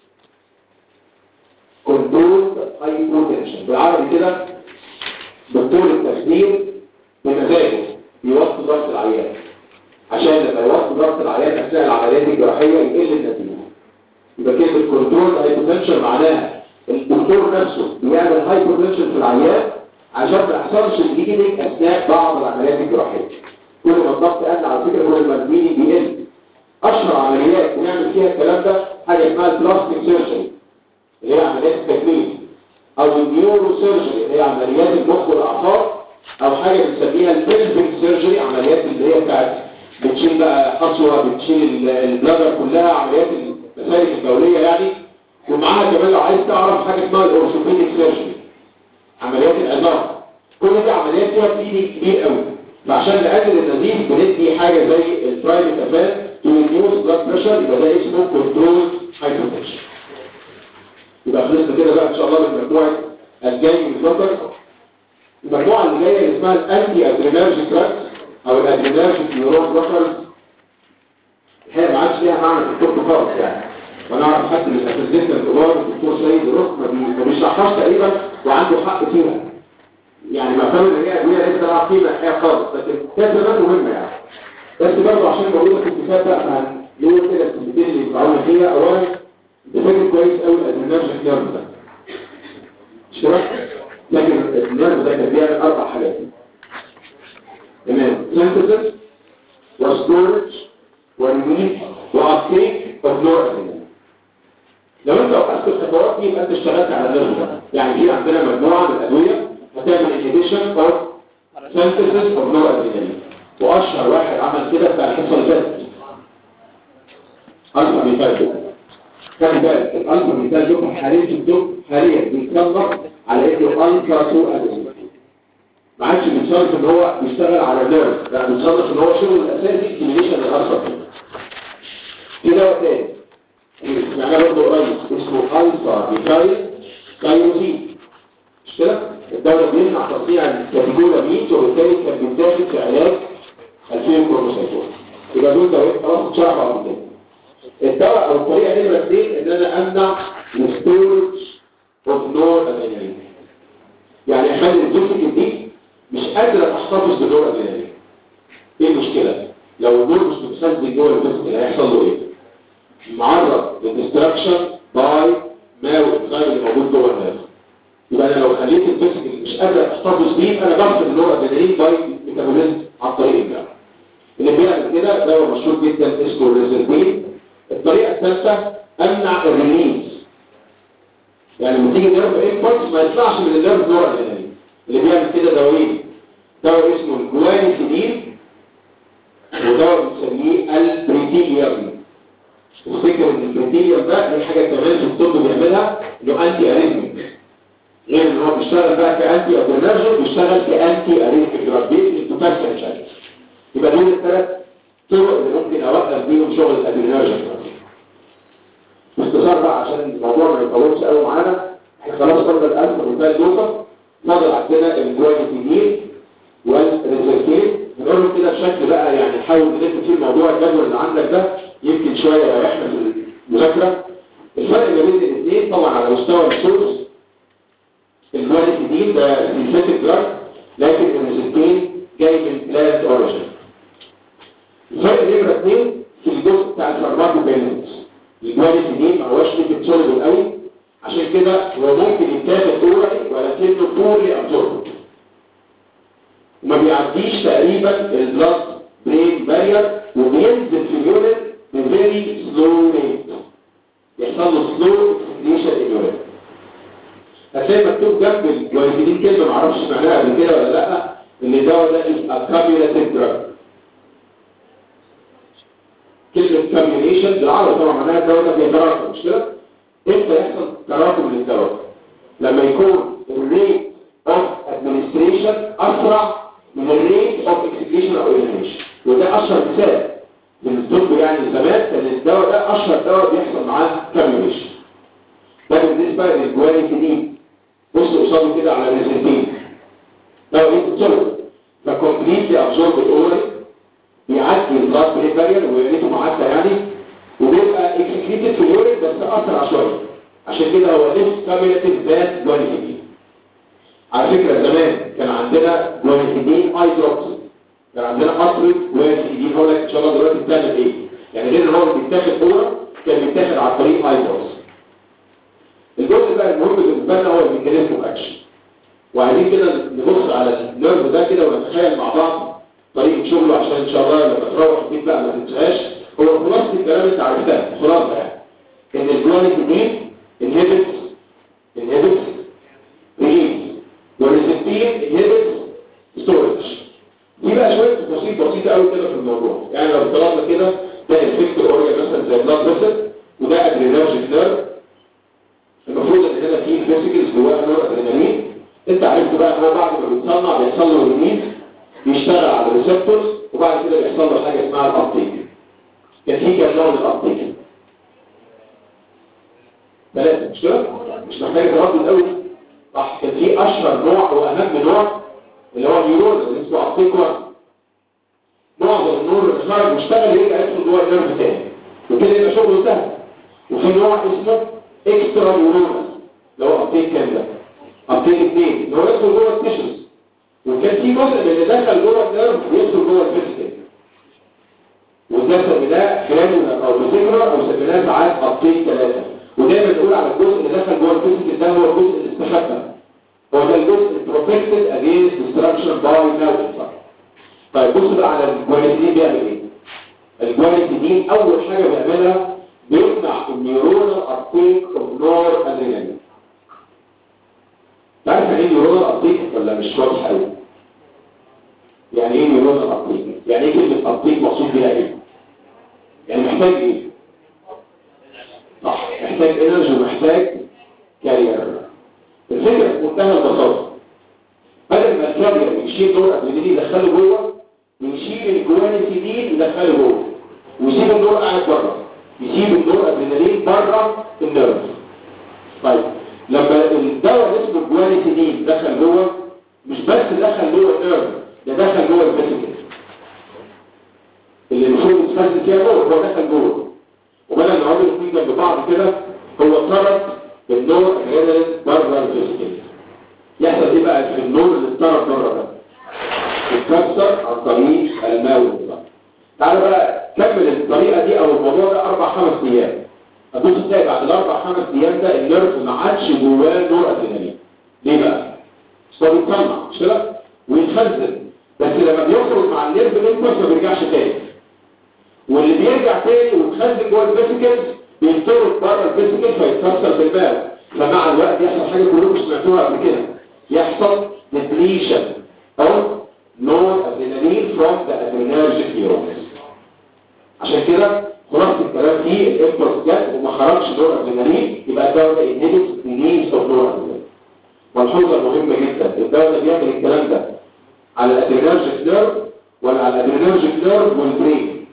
كنترول هايبوتنشن بالعربي كده دكتور التخدير بمزاجه يوطي ضغط العيان عشان لما يوطي ضغط العيان اثناء العمليات الجراحيه يقل النتيجه يبقى كلمه كنترول هايبوتنشن معناها الدكتور نفسه بيعمل هايبوتنشن في العيان عشان ما يحصلش الهيلينج اثناء بعض العمليات الجراحيه كل ما الضغط قل على فكره كل ما الهيلينج بيقل اشهر عمليات بنعمل فيها الكلام ده حاجه اسمها البلاستيك سيرجري اللي هي عمليات التجميل او النيورو سيرجري اللي هي عمليات المخ والاعصاب او حاجه بنسميها البلفيك سيرجري عمليات اللي هي بتاعت بتشيل بقى حصوه بتشيل البلادر كلها عمليات المسالك الدوليه يعني ومعاها كمان لو عايز تعرف حاجه اسمها الاورثوبيديك سيرجري عمليات العظام كل دي عمليات فيها بليدنج كبير قوي فعشان نقلل النزيف بندي حاجه زي البرايفت افان تو ريديوس بلاد بريشر يبقى ده اسمه كنترول هايبوتنشن يبقى خلصنا كده بقى ان شاء الله من مجموعه الجاي من الفكر المجموعه اللي جايه اللي اسمها الانتي ادرينرجيك دراجز او الادرينرجيك نيورون بلوكرز هي ما عادش ليها معنى في الطب خالص يعني وانا اعرف حد من اساتذتنا الكبار الدكتور سيد رخ ما بيشرحهاش تقريبا وعنده حق فيها يعني ما فهم ان هي ادويه ليس لها قيمه هي خالص لكن كانت زمان مهمه يعني بس برضه عشان موجوده في الكتاب بقى فهنقول كده الكلمتين اللي ينفعونا فيها اولا انت فاكر كويس قوي الادرينرجيك نيرف ده مش كده؟ لكن النيرف ده كان بيعمل اربع حاجات تمام سينثيسيس وستورج وريليف وابتيك اوف نورادرينالين لو انت وقفت الخطوات دي يبقى انت اشتغلت على النيرف ده يعني في عندنا مجموعه من الادويه هتعمل انهبيشن اوف سينثيسيس اوف نورادرينالين واشهر واحد عمل كده بتاع الحصه اللي فاتت الفا ميثايل دوبا خلي بالك الالفا ميثايل دوبا حاليا في الدب حاليا بيتصنف على انه الفا 2 اجونست ما عادش بيتصنف ان هو بيشتغل على النيرف لا بيتصنف ان هو شغله الاساسي ستيميليشن للالفا في دواء تاني معناه برضه قريب اسمه الفا ميثايل تايروسين مش كده الدواء بيمنع تصنيع الكاتيجولامينز وبالتالي كان بيتاخد في علاج الفيروكروموسايتوز يبقى دول دواء خلاص اتشرحوا قبل كده الدواء او الطريقه نمره اثنين ان انا امنع الستورج اوف نور ادرينالين يعني اخلي الجسم دي مش قادره تحتفظ بالنور ادرينالين ايه المشكله لو النور مش متخزن جوه الجسم هيحصل له ايه معرض للدستراكشن باي ماو الغير اللي موجود جوه الناس يبقى انا لو خليت الجسم مش قادر احتفظ بيه انا بفقد النور ادرينالين باي ميتابوليزم عن طريق الجسم اللي بيعمل كده دواء مشهور جدا اسمه الريزربين الطريقه الثالثه امنع الريليز يعني لما تيجي نيرف امبولس ما يطلعش من النيرف نور ادرينالين اللي بيعمل كده دوايين دواء اسمه الجوانيسيدين ودواء بنسميه البريتيليوم تفتكر ان البريتيليوم ده دي حاجه كمان في الطب بيعملها انه انتي اريثميك غير ان هو بيشتغل بقى كانتي ادرينرجيك بيشتغل كانتي اريثميك دراج بيقتل البوتاسيوم مش عارف يبقى دول الثلاث طرق اللي ممكن اوقف بيهم شغل الادرينرجيك باختصار بقى عشان الموضوع ما يطولش قوي معانا احنا خلاص قلنا الالف مثال دوسه فاضل عندنا الجوانيتينين والريزركين بنقول له كده بشكل بقى يعني نحاول نلف فيه الموضوع الجدول اللي عندك ده يمكن شويه يريحنا في المذاكره الفرق ما بين الاثنين طبعا على مستوى السورس الجوانيتينين ده سينثيتيك دراج لكن الريزركين جاي من بلانت اوريجين الفرق نمرة اثنين في الجزء بتاع الفارماكو بيلنس الجوانيتينين ما هوش ليكيد سوليد قوي عشان كده هو ممكن يتاخد اورالي ولكنه بورلي ابزورب وما بيعديش تقريبا البلاد برين بارير وبينزل في اليورين بفيري سلو ريت يحصل له سلو اكسكريشن اليورين هتلاقي مكتوب جنب الجوانيتينين كلمه معرفش معناها قبل كده ولا لا ان الدواء ده از كاميولاتيف دراج كلمة كاميوليشن بالعربي طبعا معناها الدواء ده بيتراكم مش كده؟ امتى يحصل تراكم للدواء؟ لما يكون الريت اوف ادمنستريشن اسرع من الريت اوف اكسكريشن او اليمينيشن وده اشهر مثال من الطب يعني زمان كان الدواء ده اشهر دواء بيحصل معاه كاميوليشن ده بالنسبه للجوانيتينين بصوا قصاده كده على الريزنتين دواء ايه بتصرف فكومبليتلي ابزورب الاورال بيعدي البلاد برين بارير ويعنيته معدى يعني وبيبقى اكسكريتد في اليورين بس اسرع شويه عشان كده هو ليس كاميولاتيف ذات جوانيتيدين على فكره زمان كان عندنا جوانيتيدين اي دروبس كان عندنا قطره جوانيتيدين هقول لك ان شاء الله دلوقتي بتعمل ايه يعني غير ان هو بيتاخد اورال كان بيتاخد عن طريق اي دروبس الجزء بقى المهم بالنسبه لنا هو الميكانيزم اوف اكشن وعايزين كده نبص على النيرف ده كده ونتخيل مع بعض طريقة شغله عشان ان شاء الله لما تروح البيت بقى ما تنساهاش هو خلاصة الكلام انت عرفتها خلاصة يعني ان الجوانيك دي انهبت انهبت ريليز والريسبتين انهبت ستورج دي بقى شوية تفاصيل بسيطة قوي كده في الموضوع يعني لو طلبنا كده ده انفكت اورجن مثلا زي بلاد فيسل وده ادرينرجيك نيرف المفروض ان هنا فيه فيسيكلز جواه نور ادرينالين انت عرفت بقى ان هو بعد ما بيتصنع بيحصل له ريليز بيشتغل على الريسبتورز وبعد كده بيحصل له حاجه اسمها الابتيك كان في كام نوع من الابتيك ثلاثه مش كده مش محتاج تردد قوي صح كان في اشهر نوع واهم نوع اللي هو النيورون اللي اسمه ابتيك 1 معظم النور اللي خرج واشتغل يرجع يدخل جوه النيرف تاني وكده يبقى شغله سهل وفي نوع اسمه اكسترا نيورون اللي هو ابتيك كام ده ابتيك 2 اللي هو يدخل جوه التيشوز وكان في جزء من اللي دخل جوه النيرف ويدخل جوه الفيزيكال وده سميناه خلال او بذكرى او سميناه ساعات ابتيك ثلاثه ودايما نقول على الجزء اللي دخل جوه الفيزيكال ده هو الجزء اللي استخبى هو ده الجزء البروتكتد اجينست ديستراكشن باي ماوث طيب بص بقى على الجوانيتين بيعمل ايه الجوانيتين اول حاجه بيعملها بيمنع النيورونال ابتيك اوف نور ادرينالين تعرف يعني ايه نيورونال ابتيك ولا مش واضح قوي يعني ايه نيورونال ابتيك يعني ايه كلمه ابتيك مقصود بيها ايه يعني محتاج ايه محتاج انرجي ومحتاج كارير الفكره في منتهى البساطه بدل ما الكارير يشيل دور ادرينالين يدخله جوه ويشيل الجوانسيدين يدخله جوه ويسيب الدور قاعد بره يسيب الدور ادرينالين بره النيرف طيب لما الدواء اللي اسمه الجوانسيدين دخل جوه مش بس دخل جوه النيرف ده دخل جوه الفيسيكال اللي المفروض يتخزن فيها جوه هو دخل جوه وبدل ما عملوا الاثنين جنب بعض كده هو طرد النور ادرينالين بره الفيسيكال يحصل ايه بقى في النور اللي اتطرد بره ده يتكسر عن طريق الماء والنظام تعالوا بقى كمل الطريقه دي او الموضوع ده اربع خمس ايام هتبص تلاقي بعد الاربع خمس ايام ده النيرف ما عادش جواه نور ادرينالين ليه بقى؟ هو بيتصنع مش كده؟ ويتخزن بس لما بيخرج مع النيرف الانفوس ما بيرجعش تاني واللي بيرجع تاني ويتخزن جوه الفيسيكلز بينطرد بره الفيسيكل فيتكسر بالماء فمع الوقت يحصل حاجه كلكم سمعتوها قبل كده يحصل ديبليشن او نور ادرينالين فروم ذا ادرينرجيك نيورونز عشان كده خلاص الكلام فيه الامبلس جت وما خرجش نور ادرينالين يبقى الدواء ده انهبت ريليز اوف نور ادرينالين ملحوظه مهمه جدا الدواء ده بيعمل الكلام ده على الادرينرجيك نيرف ولا على الادرينرجيك نيرف والبرين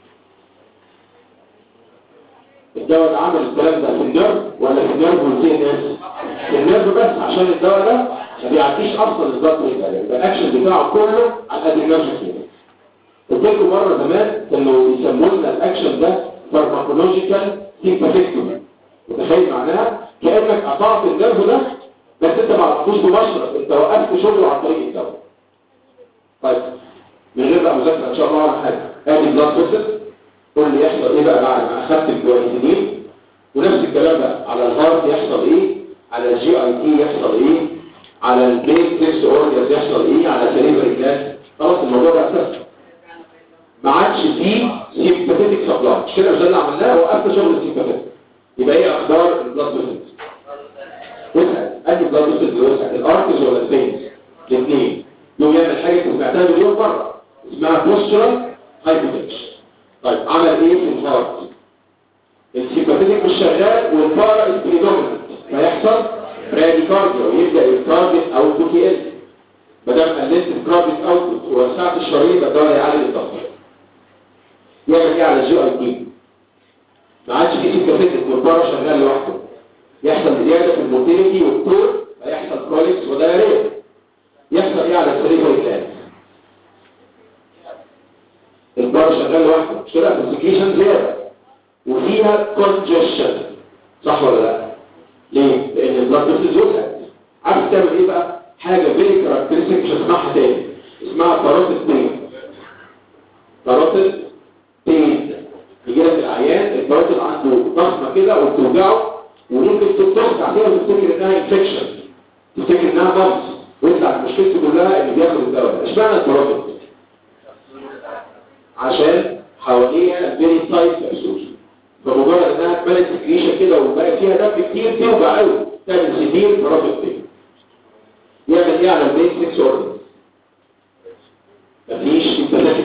الدواء ده عمل الكلام ده في النيرف ولا في النيرف والسي ان اس في النيرف بس عشان الدواء ده ما بيعديش اصلا الضغط يبقى الاكشن بتاعه كله على الادرينرجيك نيرف قلت لكم مره زمان كانوا يسموا لنا الاكشن ده فارماكولوجيكال سيمباثيكتومي متخيل معناها كانك قطعت النيرف ده بس انت ما عرفتوش مباشره انت وقفت شغله عن طريق الدواء طيب من غير بقى مذاكره ان شاء الله ولا حاجه ادي بلاد فيسل قول لي يحصل ايه بقى بعد ما اخدت الكويسين ونفس الكلام بقى على الهارت يحصل ايه على الجي اي تي يحصل ايه على البيت تيست اورجنز يحصل ايه على سليفري جلاس خلاص الموضوع ده اساسا ما عادش فيه سيمباثيك سبلاي مش كده مش ده اللي عملناه وقفنا شغل السيمباثيك يبقى ايه اخبار البلاد فيسل وسعت ادي بلاد فيسل وسعت الارتز ولا الفينز الاثنين يوم يعمل حاجه سمعتها مليون مره اسمها بوسترال هايبوتنشن طيب عمل ايه في الهارت السيمباثيك مش شغال والبارا اسبريدوميننت فيحصل براديكارديا ويبدا التارجت او تي ال ما دام قللت الكارديك اوتبوت ووسعت الشرايين ده ده يعلي الضغط يعمل ايه على الجي اي تي ما عادش في سيمباثيك والبارا شغال لوحده يحصل زياده في الموتيليتي والطول فيحصل كوليكس ودايريا يحصل ايه على السليفري جلاند البار شغال لوحده مش كده السكريشن زياده وفيها كونجشن صح ولا لا ليه لان البلاد فيسلز وسعت عارف تعمل ايه بقى حاجه فيري كاركترستيك مش هسمعها تاني اسمها كاروتيد بين كاروتيد بين يجي لك العيان الكاروتيد عنده ضخمه كده وبتوجعه وممكن تضغط عليها وتفتكر انها انفكشن تفتكر انها ممس ويطلع مشكلته كلها ان بياخد الدواء اشمعنى الكاروتيد عشان حواليها فيري تايت كبسول فمجرد انها اتملت سكريشن كده وبقى فيها دم كتير توجع قوي تعمل سيفير ترافيك بين يعمل ايه على البين 6 اورجن مفيش سيمباثيك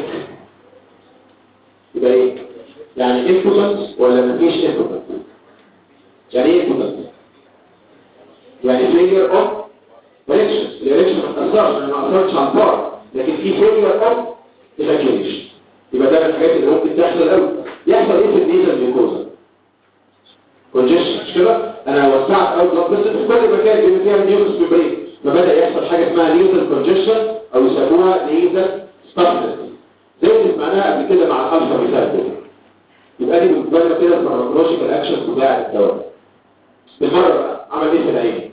يبقى ايه يعني امبوتنس ولا مفيش امبوتنس يعني ايه امبوتنس يعني فيلير اوف ريكشن الريكشن ما تاثرش ما اثرتش على البار لكن في فيلير اوف ايفاكيوليشن يبقى ده من الحاجات اللي ممكن تحصل قوي يحصل ايه في النيزل ميكوزا كونجيشن مش كده انا وسعت قوي بلاد بس في كل مكان اللي فيها نيوكس ميمبرين فبدا يحصل حاجه اسمها نيزل كونجيشن او يسموها نيزل ستافنس زي اللي سمعناها قبل كده مع الالفا مثال يبقى دي بالنسبه لنا كده الفارماكولوجيكال اكشن بتاع الدواء بالمره بقى عمل ايه في العين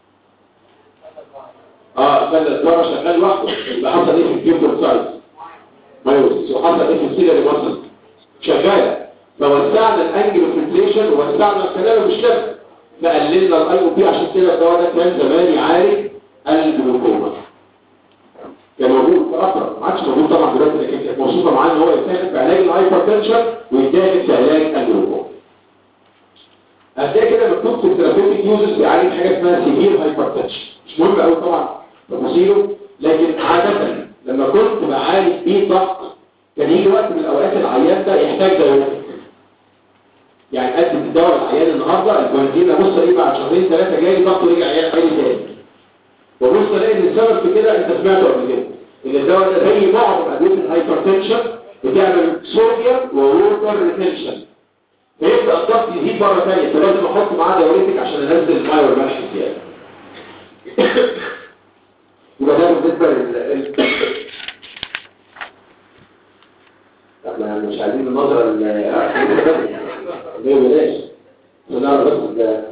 اه خلى الدواء شغال لوحده يبقى حصل ايه في الكيوبر سايز مايوسيس وحصل ايه في السيلري ماسل شغاله فوسعنا الانجل فلتريشن ووسعنا الكلام مش كده فقللنا الاي او بي عشان كده الدواء ده كان زمان يعالج الجلوكوما كان موجود في اكتر ما عادش موجود طبعا دلوقتي لكن كانت موصوفه معاه ان هو يتاخد في علاج الهايبرتنشن ويتاخد في علاج الجلوكوما هتلاقي كده مكتوب في الثيرابيوتيك يوزز بيعالج حاجه اسمها سيفير هايبرتنشن مش مهم قوي طبعا تفاصيله لكن عاده لما كنت بعالج بيه ضغط كان يجي وقت من الاوقات العيان ده يحتاج دايوريتك يعني قدم الدواء العيان النهارده الجوانتين ابص الاقيه بعد شهرين ثلاثه جاي ضغطه رجع عيان عالي تاني وبص الاقي ان السبب في كده انت سمعته قبل كده ان الدواء ده زي معظم ادويه الهايبرتنشن بتعمل صوديوم ووتر ريتنشن فيبدا الضغط يزيد مره ثانيه فلازم احط معاه دايوريتك عشان انزل الميه والملح زياده يبقى ده بالنسبه لل احنا مش عايزين النظره ال ليه بلاش نعرف بس ال-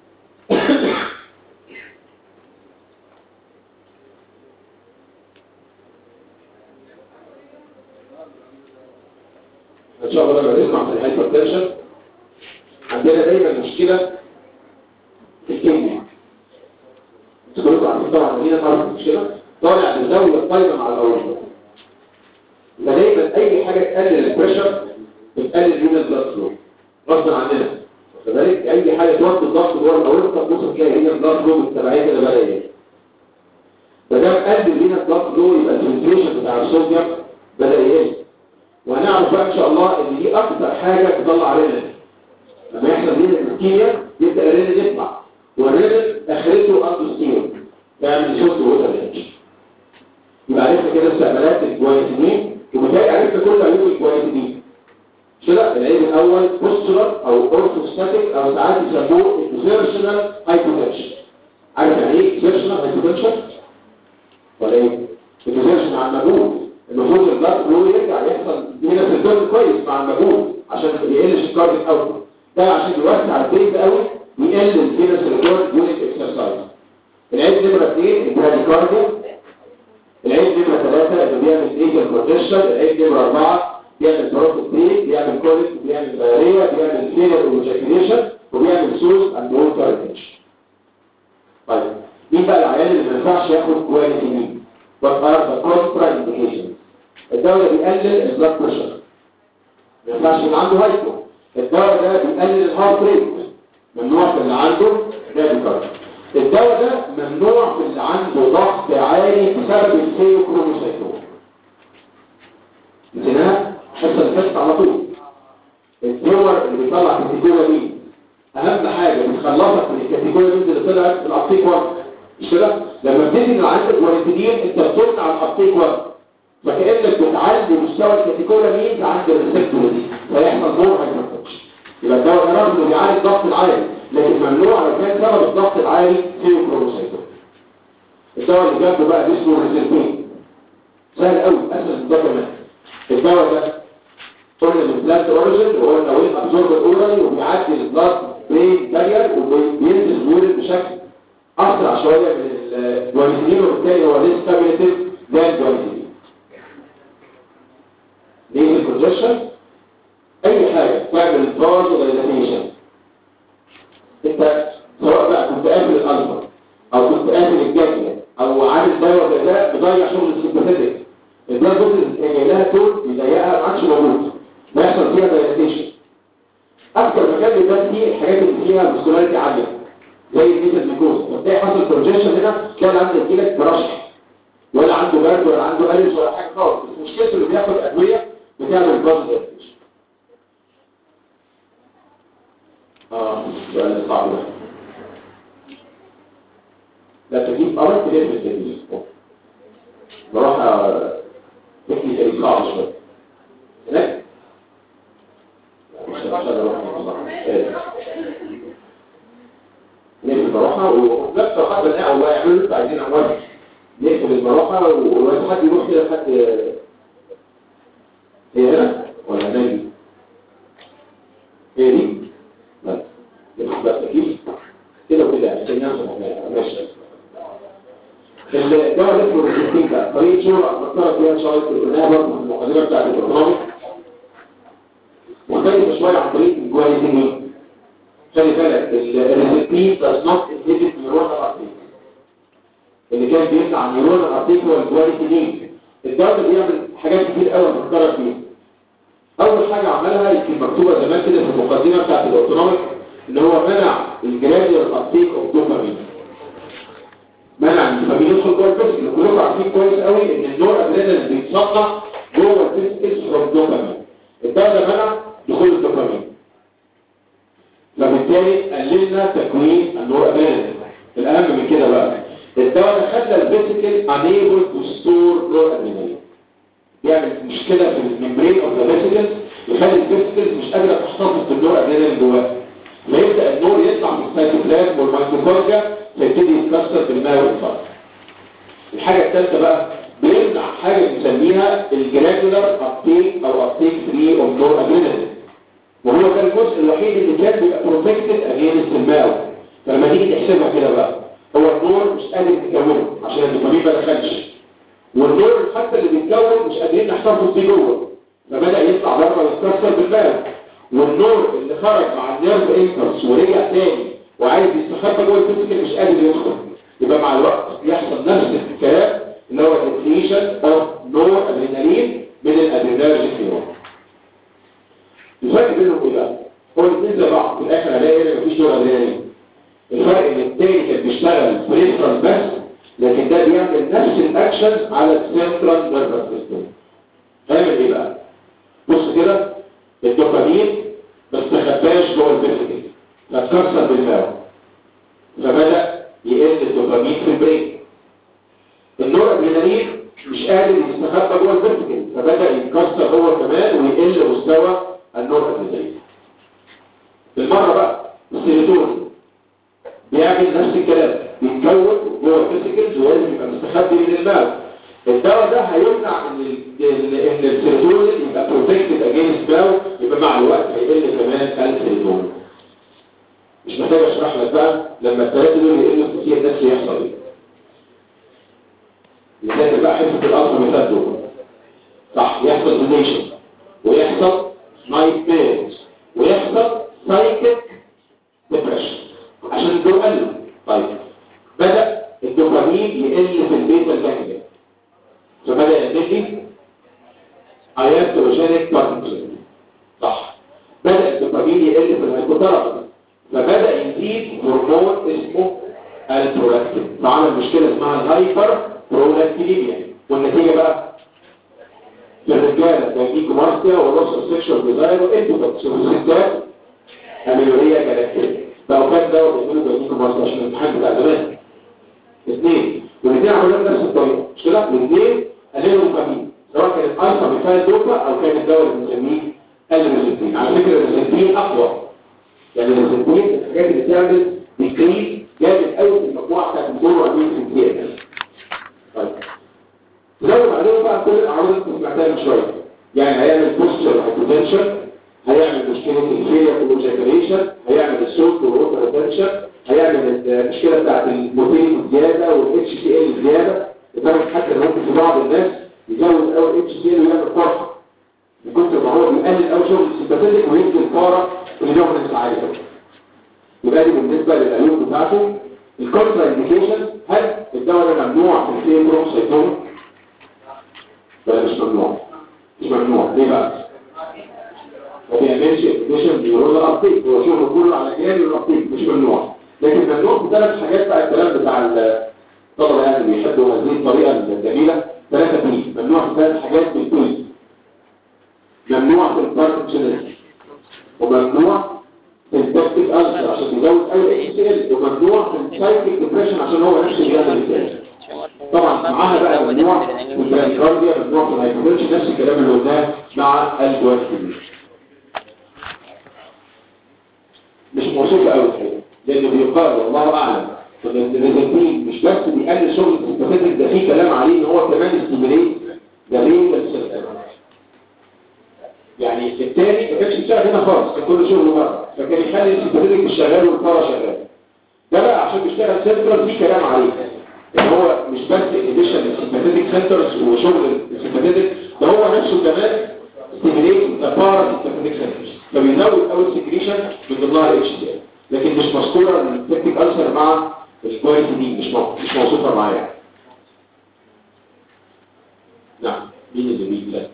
ان شاء الله لما نسمع في الهايبرتنشن عندنا دايما مشكله في الكيمياء كلكم عارفين طبعا هنا مرض مشكله طالع بزاويه قايمه مع الاورطه فدايما اي حاجه تقلل البريشر بتقلل اليونت بلاد فلو غصب عننا فذلك اي حاجه توطي الضغط جوه الاورطه تبص تلاقي اليونت بلاد فلو بالتبعيه كده بدا يقل ما دام قل اليونت بلاد فلو يبقى الفلتريشن بتاع الصوديوم بدا يقل وهنعرف بقى ان شاء الله ان دي اكتر حاجه تطلع رينين لما يحصل رينين الكيمياء يبدا الرينين يطلع والرينين اخرته اندوستيون تعمل صوت ووتر رينج يبقى عرفنا كده استعمالات الكويسين وبالتالي عرفنا كل عيوب الكويسين كده العيب الاول بوسترال او اورثوستاتيك او ساعات يسموه اكزيرشنال هايبوتنشن عارف يعني ايه اكزيرشنال هايبوتنشن ولا ايه اكزيرشن مع المجهود المفروض البلاد فلو يرجع يحصل هنا في الدم كويس مع المجهود عشان ما يقلش الكارديك اوت ده عشان يوسع البيت قوي ويقلل الفينس ريكورد يونت اكسرسايز العيب نمره 2 البراديكارديا العيب نمره 3 اللي بيعمل ايجن بروتكشن العيب نمره 4 بيعمل بروتوكتيك بيعمل كوليك بيعمل دايريا بيعمل فيلر اوجاكيليشن وبيعمل سوس اند ووتر ريتنشن طيب مين بقى العيان اللي ما ينفعش ياخد كواليتي مين what are the contraindications الدواء ده بيقلل البلاد بريشر ما ينفعش يبقى عنده هايبو الدواء ده بيقلل الهارت ريت ممنوع في اللي عنده راديكال الدواء ده ممنوع في اللي عنده ضغط عالي بسبب الفيوكروموسايتوم انتهى حصل الفست على طول الدور اللي بيطلع كاتيجوري مين اهم حاجه بتخلصك من الكاتيجوري مين اللي طلعت في الابتيك 1 مش كده لما بتيجي من عندك وريتيدين انت بتمنع الابتيك 1 فكانك بتعلي مستوى الكاتيجوري مين عند الريسبتور دي فيحصل نوع هايبرتنشن يبقى الدواء ده رغم انه بيعالج الضغط العالي لكن ممنوع لو كان سبب الضغط العالي فيه كروموسايتوم الدواء اللي جنبه بقى اسمه ريزلتين سهل قوي اسهل من ده كمان الدواء ده قلنا من بلاد اوريجن وقلنا وين ابزورب اورالي وبيعدي البلاد برين بارير وبينزل اليورين بشكل اسرع شويه من الجوانتين وبالتالي هو ليس ستابيليتيف ذان الجوانتين ليه البروجكشن اي حاجه تعمل فاز دايلاتيشن انت سواء بقى كنت قافل الالفا او كنت قافل الجاكيه او عامل دواء زي ده بيضيع شغل السيمباثيك البلاد فيسلز اللي جاي لها تول بيضيقها ما عادش موجود بيحصل فيها دايلاتيشن اكتر مكان بيبان فيه الحاجات اللي فيها مسكولاريتي عاليه زي الميتال ميكوز فتلاقي حصل بروجيشن هنا تلاقي عنده يجيلك برشح ولا عنده برد ولا عنده الرج ولا حاجه خالص بس مشكلته اللي بياخد ادويه بتعمل بلاد دايلاتيشن اه سؤال صعب ده لا تجيب أرد ليه في التجيب بروح تكني تجيب صعب شوية هناك نقفل المروحة ونفس حد بناء الله يعملوا اللي عايزين عمال نقفل المروحة ولو حد يروح كده حد هي هنا ولا هناك هي دي لا بس اكيد كده وكده عشان يحصل ماشي الدواء ده اسمه الريزيستين ده طريقه شغل اثرت فيها شويه قلناها برضه في المقدمه بتاعت البرنامج مختلفه شويه عن طريقه الجوانتين خلي بالك الريزيستين does not inhibit neuronal uptake اللي كان بيمنع النيورونال uptake هو الجوانتين الدواء ده بيعمل حاجات كتير قوي بنتكرر فيها اول حاجه عملها يمكن مكتوبه زمان كده في المقدمه بتاعت الاوتونوميك ان هو منع الجراديال ابتيك اوف دوبامين منع الدوبامين يدخل جوه الجسم كلكم عارفين كويس قوي ان النور ادرينالين بيتصنع جوه الفيسكس فروم دوبامين الدواء ده منع دخول الدوبامين وبالتالي قللنا تكوين النور ادرينالين الاهم من كده بقى الدواء ده خلى الفيسيكل انيبل تو ستور نور ادرينالين بيعمل مشكله في الممبرين اوف ذا فيسيكل يخلي الفيسيكل مش قادره تحتفظ بالنور ادرينالين جواها فيبدا النور يطلع من السيتوبلازم والميتوكوندريا فيبتدي يتكسر بالماء والفرق الحاجه الثالثه بقى بيمنع حاجه بنسميها الجرانولار ابتيك او ابتيك 3 اوف نور ادرينالين وهو ده الجزء الوحيد اللي كان بيبقى بروتكتد اجينست الماو فلما تيجي تحسبها كده بقى هو النور مش قادر يتكونه عشان الدوبامين ما دخلش والنور حتى اللي بيتكون مش قادرين نحتفظ بيه جوه فبدا يطلع بره ويتكسر بالماو والنور اللي خرج مع النيرف انكرس ورجع تاني وعايز يستخبى جوه الفيزيكال مش قادر يدخل يبقى مع الوقت يحصل نفس الكلام اللي هو ديفليشن اوف نور ادرينالين من الادرينالجيك نيورون الفرق بينهم ايه بقى؟ هو الاثنين زي بعض في الاخر هلاقي هنا مفيش نور ادرينالين الفرق ان التاني كان بيشتغل بريفرال بس لكن ده بيعمل نفس الاكشن على السنترال نيرفس سيستم هيعمل ايه بقى؟ بص كده الدوبامين ما استخباش جوه الفيزيكال فاتكسر بالماء فبدا يقل الدوبامين في البرين النور ادرينالين مش قادر يستخبى جوه الفيرتيكال فبدا يتكسر هو كمان ويقل مستوى النور ادرينالين بالمره بقى السيروتونين بيعمل نفس الكلام بيتكون جوه الفيزيكال ولازم يبقى مستخبي من الماء الدواء ده هيمنع ان ال ان السيروتونين يبقى بروتكتد اجينست باو يبقى مع الوقت هيقل كمان السيروتونين مش محتاج اشرح لك بقى لما الثلاثه دول يقلوا كتير الناس يحصل ايه لذلك بقى حته الالفا ميثاد دول صح يحصل دونيشن ويحصل نايت ميرز ويحصل سايكيك ديبريشن عشان دول قلوا طيب بدا الدوبامين يقل في البيتا الجانجليا فبدا يقل لي اياتروجينيك باركنسون صح بدا الدوبامين يقل في الهيبوثالاموس فبدا يزيد هرمون اسمه البرولاكتين فعمل مشكله اسمها الهايبر برولاكتينيميا والنتيجه بقى في الرجاله دايميكو مارسيا ولوس السكشوال ديزاير وانتوكس والستات اميلوريا جلاكتين بقوا كام دواء بيعملوا دايميكو مارسيا عشان الامتحان بتاع زمان اثنين والاثنين عملوا نفس الطريقه مش كده الاثنين قللوا الدوبامين سواء كانت الفا بيفايل دوبا او كان الدواء اللي بنسميه الريزنتين على فكره الريزنتين اقوى يعني الريزنتين الحاجات اللي بتعمل ديكريز جامد قوي في المجموعه بتاعت الدور وامين في الكيان طيب زود عليهم بقى كل الاعراض اللي انت سمعتها من شويه يعني هيعمل بوستر هايبوتنشن هيعمل مشكله الفيليا كولوجيكريشن هيعمل الصوت والروتر ريتنشن هيعمل المشكله بتاعت الموتيل الزياده والاتش سي ال الزياده لدرجه حتى ان ممكن في بعض الناس يزود قوي الاتش سي ال ويعمل فرحه من كتر ما هو بيقلل قوي شغل السيمباثيك ويدي الفاره اللي بياخد نفس عالي قوي يبقى دي بالنسبه للعيوب بتاعته الكونترا انديكيشن هل الدواء ده ممنوع في الفيبروم سيتوم ولا مش ممنوع مش ممنوع ليه بقى ما بيعملش انديكيشن بيورول الابتيك هو شغله كله على جانب الابتيك مش ممنوع لكن ممنوع في ثلاث حاجات بقى الكلام بتاع الطلبه يعني اللي بيحبوا هذه الطريقه الجميله ثلاثه بي ممنوع في ثلاث حاجات بالكل ممنوع في الباركنسونيزم وممنوع في التكتيك ألسر عشان يزود أي اتش سي ال وممنوع في السايكيك ديبريشن عشان هو نفس الجهاز الثاني طبعا معاها بقى ممنوع في الجراندكارديا ممنوع في الهايبوتنشن نفس الكلام اللي قلناه مع الجواز الكبير مش موصوف قوي الحقيقه لانه بيقال والله اعلم ان الريزنتين مش بس بيقلل شغل السيستماتيك ده في كلام عليه ان هو كمان استيميليت ذا رينال سيستم يعني الثاني ما كانش بيشتغل هنا خالص كان كل شغله بره فكان يخلي السيستماتيك مش شغال والفاره شغال ده بقى عشان بيشتغل سنترال في كلام عليه ان هو مش بس انيبيشن للسيستماتيك سنترز وشغل السيستماتيك ده هو نفسه كمان ستيميليت ذا بارا سيستماتيك سنترز فبيزود اول سكريشن من ضمنها الاتش دي لكن مش مذكوره البيبتيك ألسر مع الكواليتي دي مش مش موصوفه معايا نعم مين اللي بيجي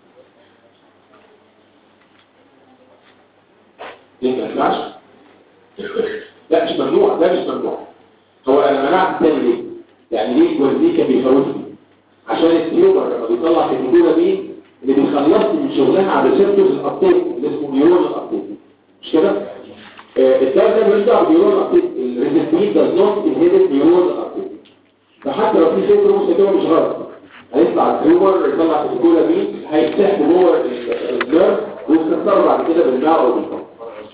ليه ما ينفعش لا مش ممنوع ده مش ممنوع هو انا منعت الثاني ليه يعني ليه الجوازيه كان بيفوتني عشان التيوبر لما بيطلع في الجدوده دي اللي بيخلصني من شغلها على ريسبتورز الابتيك اللي اسمه نيورون الابتيك مش كده الدواء ده ملوش دعوه بنيورون ابديت الريزستين does not inhibit نيورون ابديت فحتى لو في سيكروس كده مش غلط هيطلع التيومر يطلع السكولا مين هيتسحب جوه النيرف ويتكسروا بعد كده بالماء او بالفم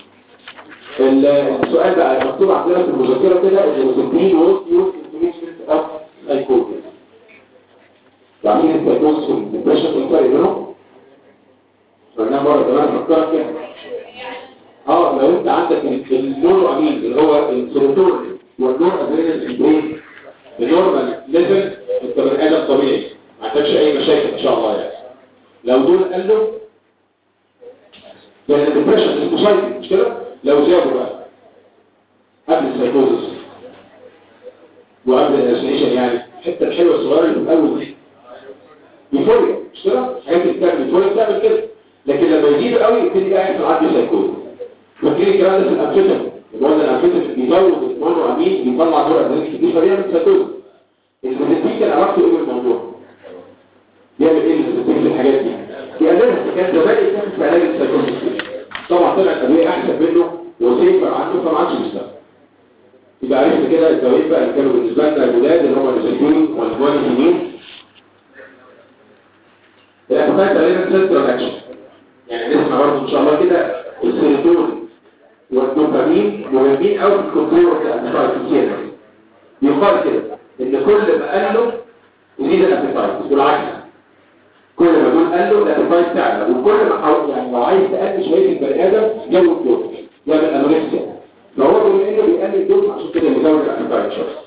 السؤال بقى مكتوب عندنا في المذكره كده ان الريزستين was used in treatment of psychosis عارفين السايكوز والديبريشن والفرق بينهم؟ قلنا مرة زمان فكرت كده اه لو انت عندك النور امين اللي هو السيروتونين والنور ادرينال في البرين النورمال ليفل انت بني ادم طبيعي ما عندكش اي مشاكل ان شاء الله يعني لو دول قالوا يعني الديبريشن السوسايتي مش كده لو زادوا بقى قبل السايكوزس وقبل الاسنيشن يعني الحته الحلوه الصغيره اللي في الاول دي يفوريا مش كده حاجات اللي بتعمل يفوريا بتعمل كده لكن لما يزيد قوي يبتدي بقى يحصل عندي سايكوز فاكرين الكلام ده في الامفيتامين الوزن الامفيتامين بيزود المونو امين بيطلع دور ادرينالين كتير فبيعمل سايكوز الريزستين كان عرفت ايه الموضوع بيعمل ايه الريزستين في الحاجات دي بيقللها كان زمان يتاخد في علاج السايكوز طبعا طلع ادويه احسن منه وسيفر عنه فما عادش بيستخدم يبقى عرفت كده الدوايين بقى اللي كانوا بالنسبه لنا الجداد اللي هم الريزستين والجوانيتين الأسماء تقريبا سنترال اكشن يعني نسمع برضه ان شاء الله كده السيروتونين والدوبامين مهمين قوي في الكنترول بتاع الابيتايت يقال كده ان كل ما قلوا يزيد الابيتايت بالعكس كل ما دول قلوا الابيتايت تعلى وكل ما حاول يعني لو عايز تقلل شويه البني ادم جو الدوز يعمل انوركسيا فهو بما انه بيقلل الدوز عشان كده بيزود الابيتايت شويه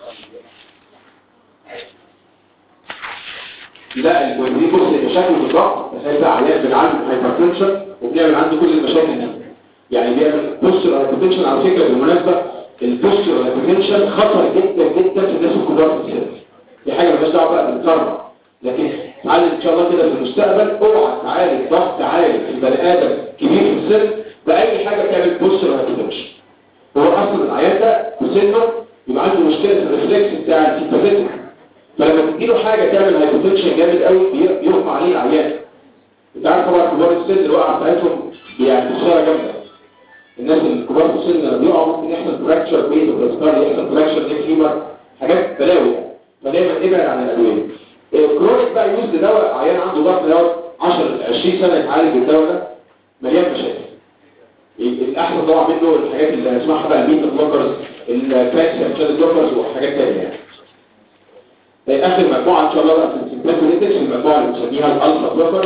لا الجوانبين بص المشاكل بالضغط تخيل بقى عيان بنعالج هايبرتنشن وبنعمل عنده كل المشاكل دي يعني بيعمل بوستر هايبرتنشن على فكره بالمناسبه البوستر هايبرتنشن خطر جدا جدا في الناس الكبار في السن دي حاجه مالهاش دعوه بقى بالكرم لكن تعالج ان شاء الله كده في المستقبل اوعى تعالج ضغط عالي في البني ادم كبير في السن باي حاجه تعمل بوستر هايبرتنشن هو اصلا العيان ده في سنه يبقى عنده مشكله في الريفلكس بتاع السيمباثيك فلما تديله حاجة تعمل هايبوتنشن جامد قوي يغمى عليه العيان انت عارف طبعا كبار السن الوقعة بتاعتهم يعني بصورة جامدة الناس الكبار في السن لما بيقعوا ممكن يحصل فراكشر بين وبرسكار يحصل فراكشر نيك فيمر حاجات بلاوي فدايما ابعد عن الادويه الكرونيك بقى يوز دواء عيان عنده ضغط دوت 10 20 سنه يتعالج بالدواء ده مليان مشاكل الاحسن طبعا منه الحاجات اللي اسمها بقى البيتا بلوكرز الكالسيوم شاد بلوكرز وحاجات ثانيه يعني اخر مجموعه ان شاء الله بقى في السيمباثوليتكس المجموعه اللي بنسميها الالفا بلوكرز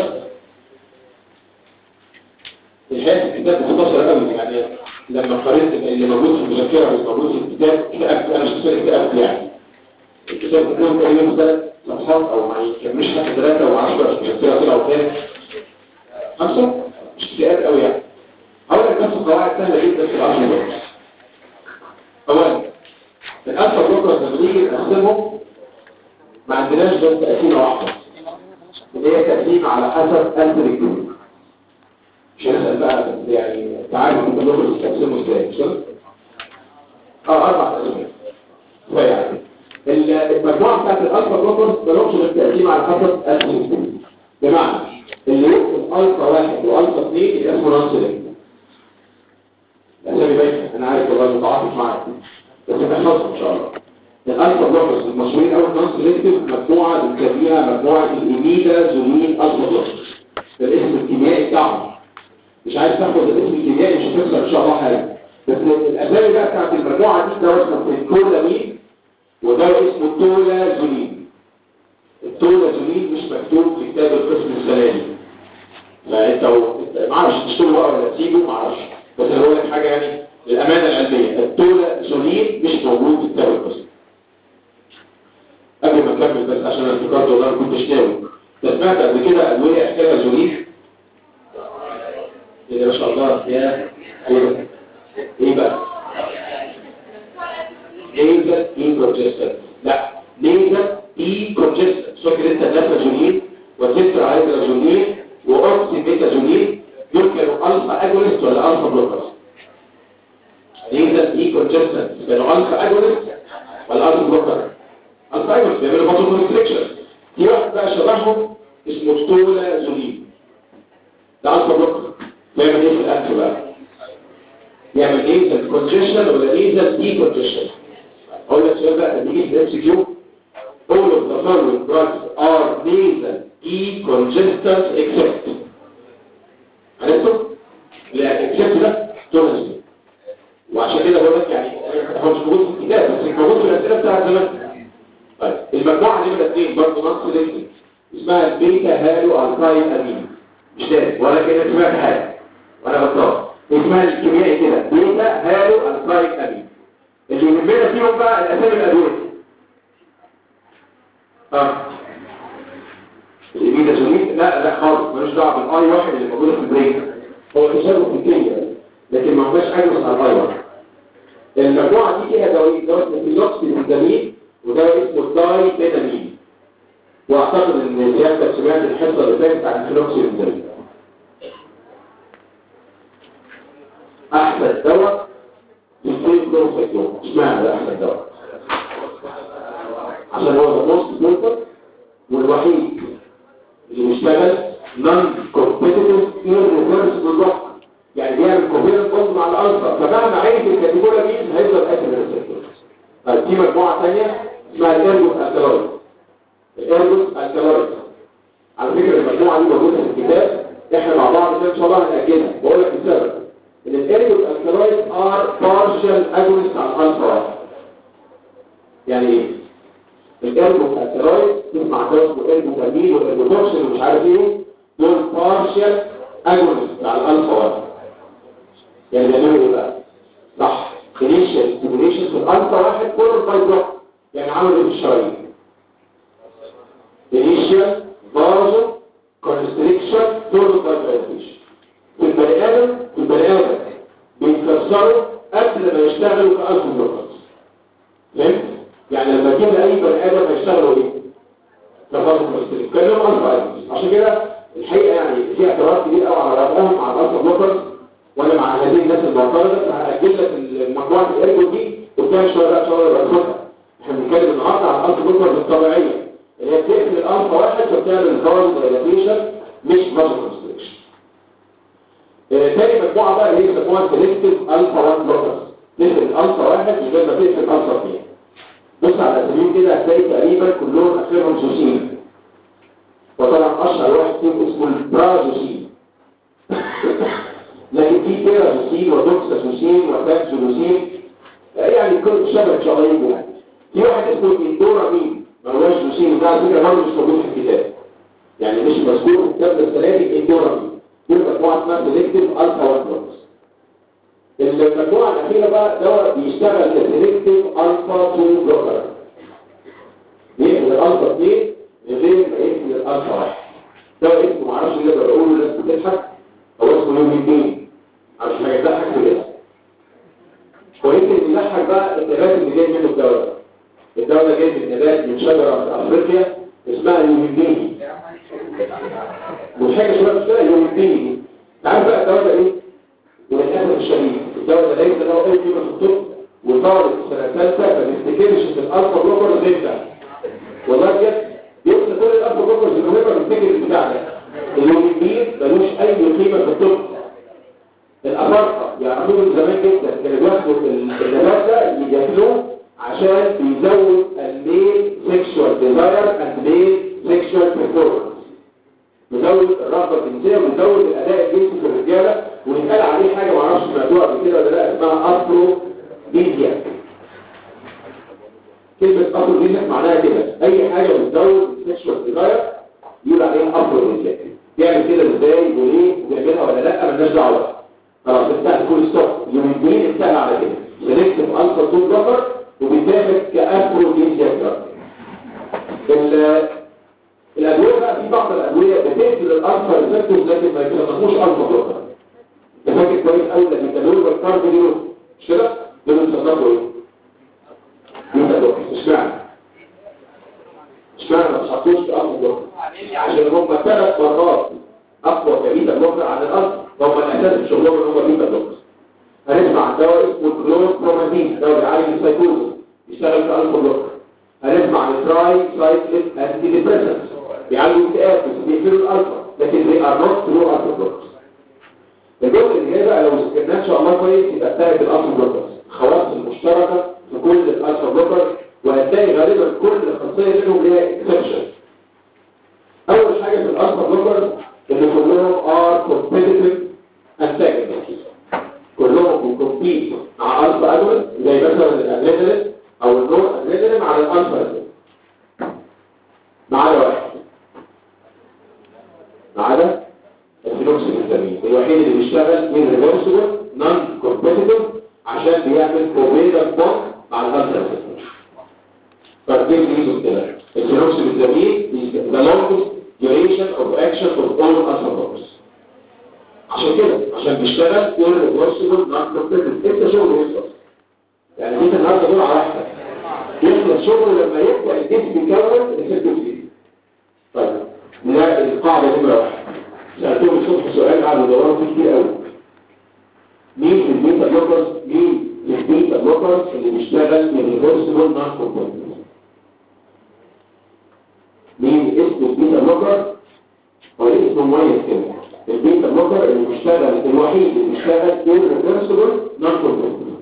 الحقيقه الكتاب مختصر قوي يعني لما قريت اللي موجود في المذكره واللي موجود في الكتاب اكتئبت انا شخصيا اكتئبت يعني الكتاب كله تقريبا ثلاث صفحات او ما يكملش حتى ثلاثه و10 المذكره طلعوا كام؟ خمسه مش اكتئاب قوي يعني هقول لك بس قواعد سهله جدا في الالفا بلوكرز اولا الالفا بلوكرز لما نيجي نقسمهم ما عندناش بس تقسيمه واحده اللي هي تقسيمه على حسب ألف رجل مش هنسأل بقى يعني تعالوا انت بلوكرز تقسمه ازاي مش كده؟ اه اربع تقسيمات يعني المجموعه بتاعت الالفا بلوكرز ما لهمش غير تقسيم على حسب ألف رجل بمعنى اللي يقسم الفا واحد والفا اثنين يبقى اسمه نون سيلكت الاسامي باينه انا عارف والله متعاطف معاك بس هتحفظهم ان شاء الله الالفا بلوكرز المشهورين قوي النون سيلكتيف مجموعه بنسميها مجموعه الايميدا زولين الفا بلوكرز ده الاسم الكيميائي بتاعهم مش عايز تاخد الاسم الكيميائي مش هتخسر ان شاء الله حاجه بس الاسامي بقى بتاعت المجموعه دي دواء اسمه الكولامين ودواء اسمه التولازولين التولازولين مش مكتوب في كتاب القسم السنادي فانت ما اعرفش تشتغل بقى ولا تسيبه ما اعرفش بس انا بقول لك حاجه يعني للامانه العلميه التولازولين مش موجود في كتاب القسم قبل ما نكمل بس عشان انا افتكرت والله ما كنتش ناوي انت سمعت قبل كده ادويه احكامها زولين ايه ده ما شاء الله يا ايه ايه بقى ليزر اي كونجستن لا ليزر اي كونجستن فاكر انت النافاجولين وتترا هيدراجولين واوكسي بيتاجولين دول كانوا الفا اجونست ولا الفا بلوكرز ليزر اي كونجستن كانوا الفا اجونست ولا الفا بلوكر الفا اجونست بيعملوا فاتو كونستريكشن في واحد بقى شبههم اسمه ستولازولين ده الفا بلوكر بيعمل ايه في الاكل بقى يعمل nasal congestion ولا nasal decongestion اقول لك سؤال بقى تيجي في الام كيو all of the following drugs are nasal decongestants except عرفتوا؟ لا except ده تونس وعشان كده بقول لك يعني هو مش موجود في الكتاب بس موجود في الاسئله بتاعت زمان طيب المجموعه نمره اثنين برضه نقص سيلكتيف اسمها البيتا هالو الكاين امين مش لازم ولا كانك سمعت حاجه وانا غلطان اسمها الكيميائي كده بيتا هالو الكاين امين اللي يهمنا فيهم بقى الاسامي الادويه اه الإيميدازوليد لا لا خالص ملوش دعوه بالاي واحد اللي موجوده في البرين هو تشابه في الكيمياء لكن ما هوش اجنس على الاي واحد المجموعه دي فيها دواء دواء اسمه فينوكسيدامين ودواء اسمه الداي بيتامين واعتقد ان سيادتك سمعت الحصه اللي فاتت عن الفينوكسيدامين احسن دواء للسيل كلوروسايكلون اشمعنى ده احسن دواء عشان هو الموست سلوتر والوحيد اللي بيشتغل نون كومبيتيتيف irreversible block يعني بيعمل كوفيرنت بوند مع الالفا فمهما عين الكاتيجوري مين هيفضل اكل الريسبتور طيب في مجموعه ثانيه اسمها الارجوس الكالويد الارجوس الكالويد على فكره المجموعه دي موجوده في الكتاب احنا مع بعض كده ان شاء الله هنأجلها بقول لك السبب ان الارجوس الكالويد ار بارشال اجونست على الالفا واحد يعني ايه الارجو الكالويد تسمع ده اسمه ارجو جميل والارجو توكسين ومش عارف ايه دول بارشال اجونست على الالفا واحد يعني بيعملوا ايه بقى صح انيشال ستيميوليشن في الالفا واحد كله باي بلوك يعني عملوا ايه في الشرايين انيشال بازو كونستريكشن كله باي دايليشن في البني ادم في البني ادم بيتكسروا قبل ما يشتغلوا كالفا بلوكرز فهمت يعني لما تجيب اي بني ادم هيشتغلوا ايه كفازو كونستريكشن كانهم الفا اجونست عشان كده الحقيقه يعني في اعتراض كبير قوي على رأيهم مع الالفا بلوكرز وانا مع هذه الناس المعترضه فهاجل لك المجموعه الارجو دي قدام شويه بقى شويه يبقى ناخدها احنا بنتكلم النهارده عن الالفا بلوكرز الطبيعيه اللي هي بتقفل الالفا واحد فبتعمل الفاز دايلاتيشن مش فاز كونستريكشن تاني مجموعه بقى اللي هي بيسموها سيلكتيف الفا 1 بلوكرز تقفل الالفا واحد من غير ما تقفل الالفا 2 بص على الاسامي كده هتلاقي تقريبا كلهم اخرهم سوسين وطبعا اشهر واحد فيهم اسمه البرازوسين لكن في تيرازوسين ودوكساسوسين وتاكسولوسين يعني كل شبه شرايين يعني في واحد اسمه اندورامين ما هوش زوسين ده على فكره برضه مش موجود في الكتاب يعني مش مذكور في الكتاب الثلاثي اندورامين دي مجموعه اسمها سيلكتيف الفا 1 بلوكس المجموعه الاخيره بقى دواء بيشتغل كسيلكتيف الفا 2 بلوكر بيقفل الالفا 2 من غير ما يقفل الالفا 1 دواء اسمه معرفش ليه بقوله الناس بتضحك هو اسمه يوم الدين عشان ما يضحك في الاسم كويس ان يضحك بقى النبات اللي جاي منه الدواء الدواء ده جاي من نبات من شجره في افريقيا اسمها اليومنديني والحاجه شويه مش كده اليومنديني عارف بقى الدواء ده ايه؟ وللاسف الشديد الدواء ده ليس له اي قيمه في الطب وطالب سنه ثالثه ما بيفتكرش في الالفا بلوكر زي ده والله بجد بيوصل كل الالفا بلوكرز المهمه بيفتكر البتاع ده اليومين ملوش اي قيمه في الطب الافارقه يعرفوه من زمان جدا كانوا بياخدوا النبات ده ياكلوه عشان بيزود الميل سيكشوال ديزاير اند ميل سيكشوال بيرفورمانس بيزود الرغبه الجنسيه وبيزود الاداء الجنسي في الرجاله ويتقال عليه حاجه ما اعرفش سمعتوها قبل كده ولا لا اسمها افرو ديزياك كلمه افرو ديزياك معناها كده اي حاجه بتزود السيكشوال ديزاير يقول عليها افرو ديزياك بيعمل كده ازاي وليه وبيعملها ولا لا مالناش دعوه خلاص انتهى كل ستوب يومين انتهى على كده سلكتيف الفا 2 بلوكر وبيتاخد كافرو ديزياك الادويه بقى في بعض الادويه بتقتل الالفا ريسبتورز لكن ما يسموش الفا بلوكر انت فاكر كويس قوي لما بيتكلموا بالكاربينول مش كده دول بيصنفوا ايه؟ بيتا بلوكر اشمعنى؟ اشمعنى ما تحطوش في الفا بلوكر؟ عشان هم ثلاث مرات اقوى كبيتا بلوكر عن الالفا هم الاساس في شغلهم ان هم بيتا بلوكر هنسمع عن دواء اسمه كلوروبرومازين دواء بيعالج السايكوز بيشتغل في الفا بلوكر هنسمع عن تراي سايكلين انتي ديبريسنس بيعالجوا الاكتئاب بس بيقفلوا الالفا لكن they are not true alpha blockers الجزء اللي جاي بقى لو ذكرناه ان شاء الله كويس يبقى بتاعت الالفا بلوكرز الخواص المشتركه في كل الالفا بلوكرز وهتلاقي غالبا كل خاصيه منهم ليها اكسبشن اول حاجه في الالفا بلوكرز ان كلهم ار كومبيتيتيف انتاجونست كلهم بيكمبيت مع الفا اجونست زي مثلا الادرينالين او النور ادرينالين على الالفا ادرينالين ما عدا واحد ما عدا الفلوكسيلين الوحيد اللي بيشتغل من ريفرسبل نون كومبيتيتيف عشان بيعمل كوبيلر بوك مع الالفا ادرينالين فدي ريزون كده الفلوكسيلين the longest duration of action of all alpha blockers عشان كده عشان بيشتغل irreversible non competitive انت شغله يخلص يعني دي النهارده دول على واحده يخلص شغله لما يبدا الجسم يكون الريسبتور طيب لا القاعده نمره واحد سالتهم الصبح سؤال قعدوا يدوروا فيه كتير قوي مين في البيتا بلوكرز مين في البيتا بلوكرز اللي بيشتغل irreversible non competitive مين اسم البيتا بلوكر هو اسمه مميز كده البيتا بلوكر اللي بيشتغل الوحيد اللي بيشتغل irreversible non competitive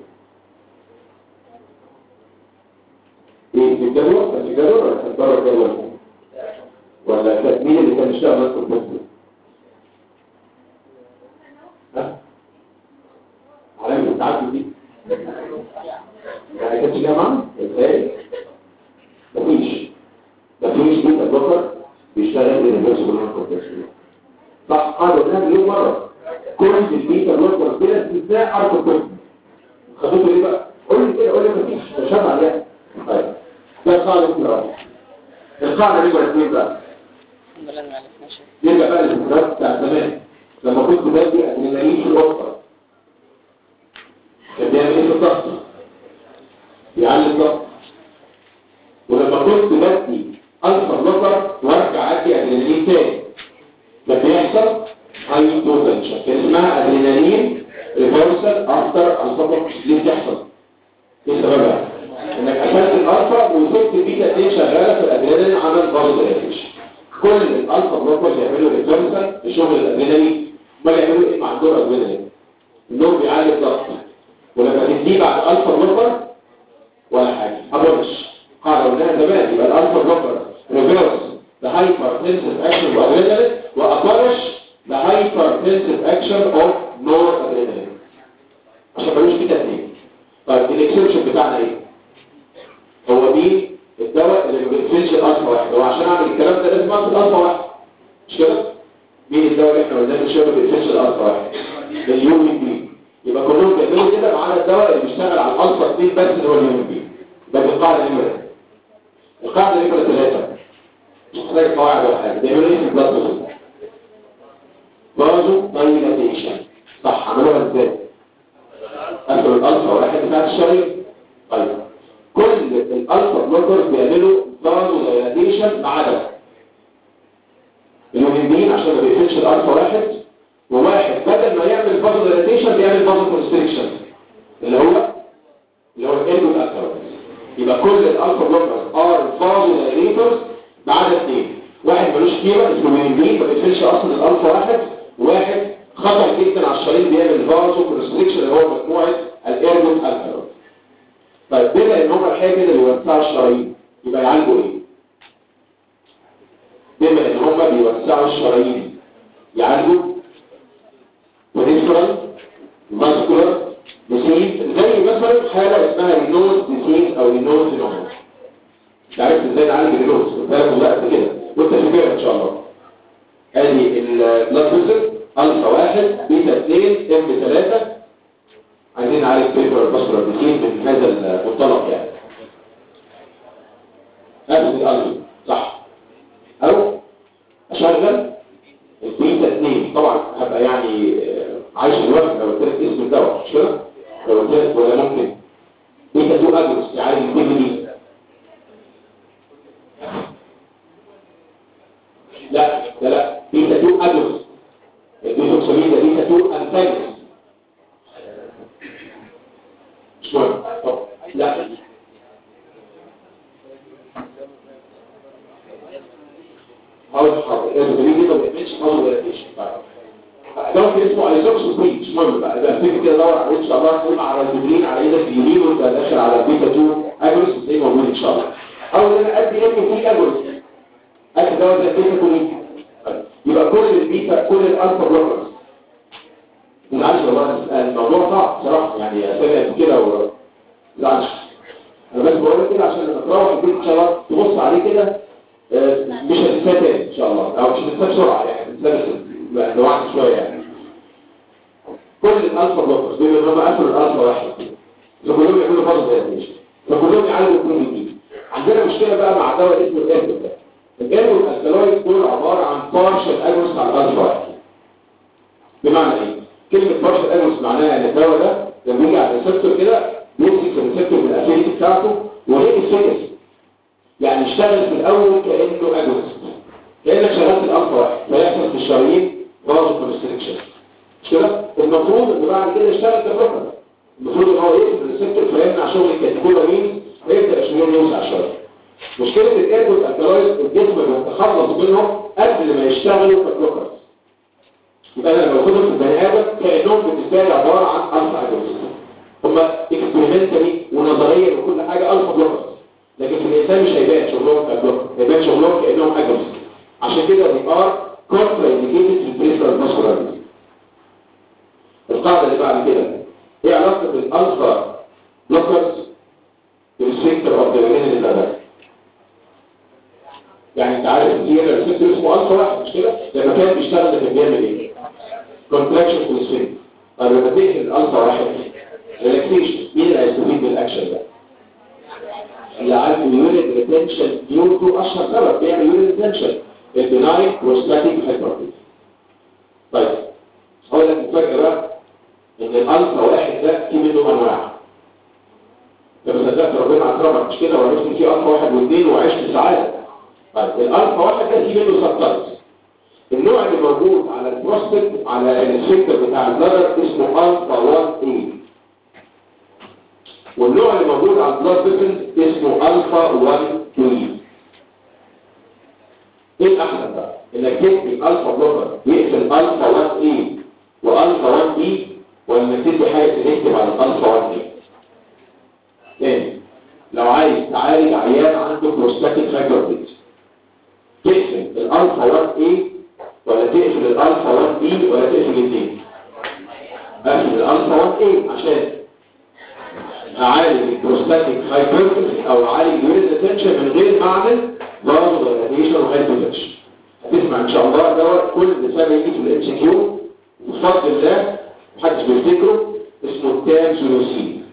ايه في الجدول كان في الجدول ولا كان بره الجدول ولا كان مين اللي كان بيشتغل non competitive ها علامة التعدد دي يعني كانتش جامعة ازاي مفيش مفيش بيتا بلوكر بيشتغل irreversible non competitive صح قالوا ده مليون مرة كل البيتا بلوكر بلا استثناء اربع كتب خدوه ليه بقى قول لي كده قول لي مفيش مش هبع عليها طيب ده القاعدة رقم واحد القاعدة رقم اثنين بقى نرجع بقى للذكريات بتاع زمان لما كنت بدي ادرينالين في الوسط كان بيعمل ايه في الضغط؟ بيعلي الضغط ولما كنت بدي الفا بلوكر وارجع ادي ادرينالين تاني ده بيحصل هاي بوتنشال كان اسمها ادرينالين ريفرسال افتر الفا ليه بتحصل؟ ايه سببها؟ انك قفلت الالفا وسبت البيتا 2 شغاله في الادرينالين عمل برضه ريفرش كل الالفا بلوكرز يعملوا ريفرسال لشغل الادرينالين ما يعملوا ايه مع الدور ادرينالين النوم بيعالج الضغط ولما تديه بعد الفا بلوكر ولا حاجه ابرش قاعده قلناها زمان يبقى الالفا بلوكر ريفرس the hypertensive action of adrenaline وأبرش the hypertensive action of noradrenaline عشان ملوش كده اتنين طيب الاكسبشن بتاعنا ايه؟ هو مين الدواء اللي ما بيقفلش الالفا واحد هو عشان اعمل الكلام ده لازم اقفل الالفا واحد مش كده؟ مين الدواء اللي احنا قلنا من شويه ما بيقفلش الالفا واحد؟ اليومين بي يبقى كلهم بيعملوا كده ما عدا الدواء اللي بيشتغل على الالفا 2 بس اللي هو اليومين بي ده القاعده نمره القاعده نمره ثلاثه زي قواعد ولا حاجه بيعملوا ايه في البلاد بريشر برضه دايلاتيشن صح عملوها ازاي قفلوا الالفا واحد بتاعت الشرايين طيب كل الالفا بلوكرز بيعملوا برضه دايلاتيشن ما عدا المهمين عشان ما بيقفلش الالفا واحد وواحد بدل ما يعمل برضه دايلاتيشن بيعمل برضه كونستريكشن اللي هو اللي هو الاندو الالفا يبقى كل الالفا بلوكرز ار برضه دايلاتورز ما عدا اثنين واحد ملوش قيمه اسمه مينين ما بيقفلش اصلا الالفا واحد وواحد خطر جدا على الشرايين بيعمل فازو كونستريكشن اللي هو مجموعه الايربوت الكالوز طيب بما ان هم الحاجه اللي بيوسعوا الشرايين يبقى يعالجوا ايه بما ان هم بيوسعوا الشرايين يعالجوا بريفرال ماسكولار ديسيز زي مثلا حاله اسمها رينوز ديسيز او رينوز فينومينا مش عارف ازاي نعالج الرينوز قلت لك والله قد كده وانت فاكرها ان شاء الله ادي البلاد فيسل الفا واحد بيتا 2 ام 3 عايزين نعالج بريفرال ماسكولار ديسيز من هذا المنطلق يعني هذا الالفا صح او اشغل البيتا 2 طبعا هبقى يعني عايش الوقت لو قلت لك اسم الدواء مش كده لو قلت لك ولا ممكن بيتا 2 اجرس يعالج البيتا دي لا لا لا بيتا 2 اجرس البيتوكسامين ده بيتا 2 انتاجرس مش مهم طب لا حاول حاول البيتا دي ما بيعملش حاول ولا فيش ده اسمه ايزوكسوبين كده دور عليه ان شاء الله تقول على الزبرين على ايدك اليمين وانت داخل على البيتا 2 اجرس زي ما موجود ان شاء الله او ان انا ادي ام في اجرس ادي دواء زي البيتا 2 يبقى كل البيتا كل الالفا بلوكرز معلش والله الموضوع صعب بصراحه يعني اسامي كده و زعلش انا بس بقول لك كده عشان لما تروح البيت ان شاء الله تبص عليه كده آه، مش هتنساه تاني ان شاء الله او مش هتنساه بسرعه يعني هتنساه بس لوحده شويه يعني كل الالفا بلوكرز دول اللي هم قفلوا الالفا واحد فكلهم يعملوا برضه زي مش فكلهم يعالجوا كل جديد عندنا مشكله بقى مع دواء اسمه الاربو ده الاربو الالكالويد دول عباره عن بارشل اجوس على الالفا واحد بمعنى ايه؟ كلمه بارشل اجوس معناها ان الدواء ده لما يجي على الريسبتور كده بيمسك في الريسبتور من الافيليتي بتاعته وليه الفيكس يعني اشتغل في الاول كانه اجوس كانك شغلت الالفا واحد فيحصل في الشرايين فازو كونستريكشن مش كده المفروض ان بعد كده يشتغل كبروكر المفروض ان هو يقفل الريسبتور فيمنع شغل الكاتيكولامين ويبدا الشمال يوسع شويه مشكله الايربوت الكالويد الجسم بيتخلص منهم قبل ما يشتغلوا كبروكر يبقى انا لو باخدهم في البني ادم كانهم بالنسبه لي عباره عن الفا اجوز هم اكسبيرمنتالي ونظريا وكل حاجه الفا بلوكر لكن في الانسان مش هيبان شغلهم كبلوكر هيبان شغلهم كانهم اجوز عشان كده دي ار كونترا انديكيتد في البريفرال فاسكولار القاعدة اللي بعد كده ايه علاقة الالفا بلوكرز بالسيكتور اوف ذا ريجنال ليفل يعني انت عارف ان في ريسبتور اسمه الفا واحد مش كده لما كان بيشتغل ده كان بيعمل ايه كونتراكشن في السفنكتر طب لما تقفل الالفا واحد ريلاكسيشن مين اللي هيستفيد من الاكشن ده اللي عارف اليوريد ريتنشن ديو تو اشهر سبب بيعمل يوريد ريتنشن البناين بروستاتيك هايبرتنشن طيب هقول لك مفاجأة بقى ان الالفا واحد ده في منه انواع لما صدقت ربنا اكرمك مش كده وعرفت ان في الفا واحد واثنين وعشت سعادة طيب الالفا واحد ده في منه سبتايبس النوع اللي موجود على البروستات على السفنكتر بتاع البلدر اسمه الفا 1 اي والنوع اللي موجود على البلاد فيسل اسمه الفا 1 2 ايه الاحسن بقى انك تدي الفا بلوكر يقفل الفا 1 اي والفا 1 بي ولا انك تدي حاجه تكتب على الالفا 1 بي تاني لو عايز تعالج عيان عنده بروستاتيك هايبرتنشن تقفل الالفا 1 اي ولا تقفل الالفا 1 بي ولا تقفل الاثنين اقفل الالفا 1 اي عشان اعالج البروستاتيك هايبرتنشن او اعالج يوريد ريتنشن من غير ما اعمل برضه راديشن وهايبرتنشن هتسمع ان شاء الله دوت كل سنه يجي في الام سي كيو بفضل الله محدش بيفتكره اسمه التامزولوسين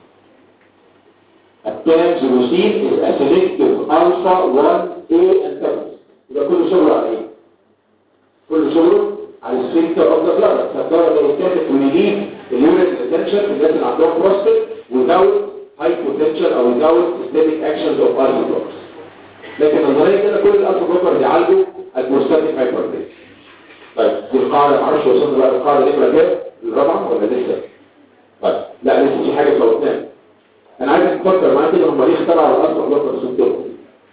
التامزولوسين is a selective alpha 1A antagonist يبقى كل شغله على ايه؟ كل شغله على السفنكتر اوف ذا بلاد فالدواء ده يتاخد ويجيب اليوريد ريتنشن في الناس اللي عندهم بروستات without high potential او without systemic actions of alpha blockers لكن نظريا كده كل الالفا بلوكر بيعالجوا البروستاتيك هايبرتنشن طيب دي القاعده معرفش وصلنا بقى القاعده نمره كام الرابعه ولا لسه طيب لا لسه في حاجه فوتناها انا عايزك تفكر معايا كده هم ليه اخترعوا الالفا بلوكر سنتور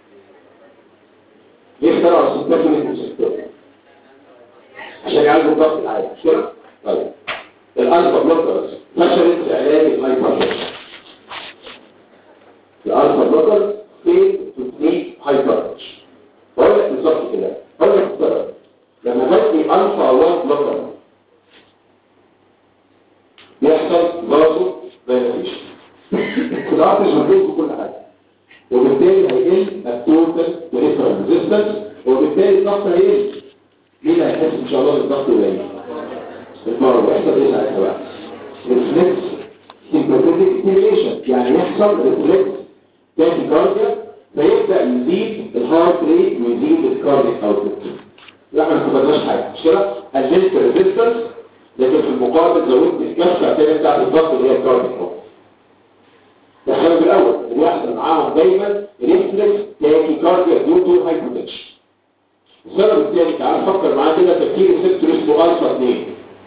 ليه اخترعوا السنتور سنتور عشان يعالجوا الضغط العالي مش كده طيب الالفا بلوكرز فشلت في علاج الهايبرتنشن الالفا بلوكرز فين تو تريت هايبرتنشن بقول لك بالظبط كده بقول لك السبب لما بدي الفا 1 بلوكر بيحصل برضه فاليديشن الارتز والبيت وكل حاجه وبالتالي هيقل التوتال بريفرال ريزيستنس وبالتالي الضغط هيقل مين اللي هيحس ان شاء الله بالضغط قليل المرض يحصل ايه ساعتها بقى ريفلكس سيمباتيك ستيميليشن يعني يحصل ريفلكس تاكيكارديا فيبدا يزيد الهارت ريت ويزيد الكارديك اوتبوت لا احنا ما استفدناش حاجه مش كده قللت الريزيستنس لكن في المقابل زودت الكفه الثانيه بتاعت الضغط اللي هي الكارديك اوتبوت ده السبب الاول اللي بيحصل معاهم دايما ريفلكس تاكيكارديا ديو تو هايبوتنشن السبب الثاني تعال فكر معايا كده تفكير السبتور اسمه الفا 2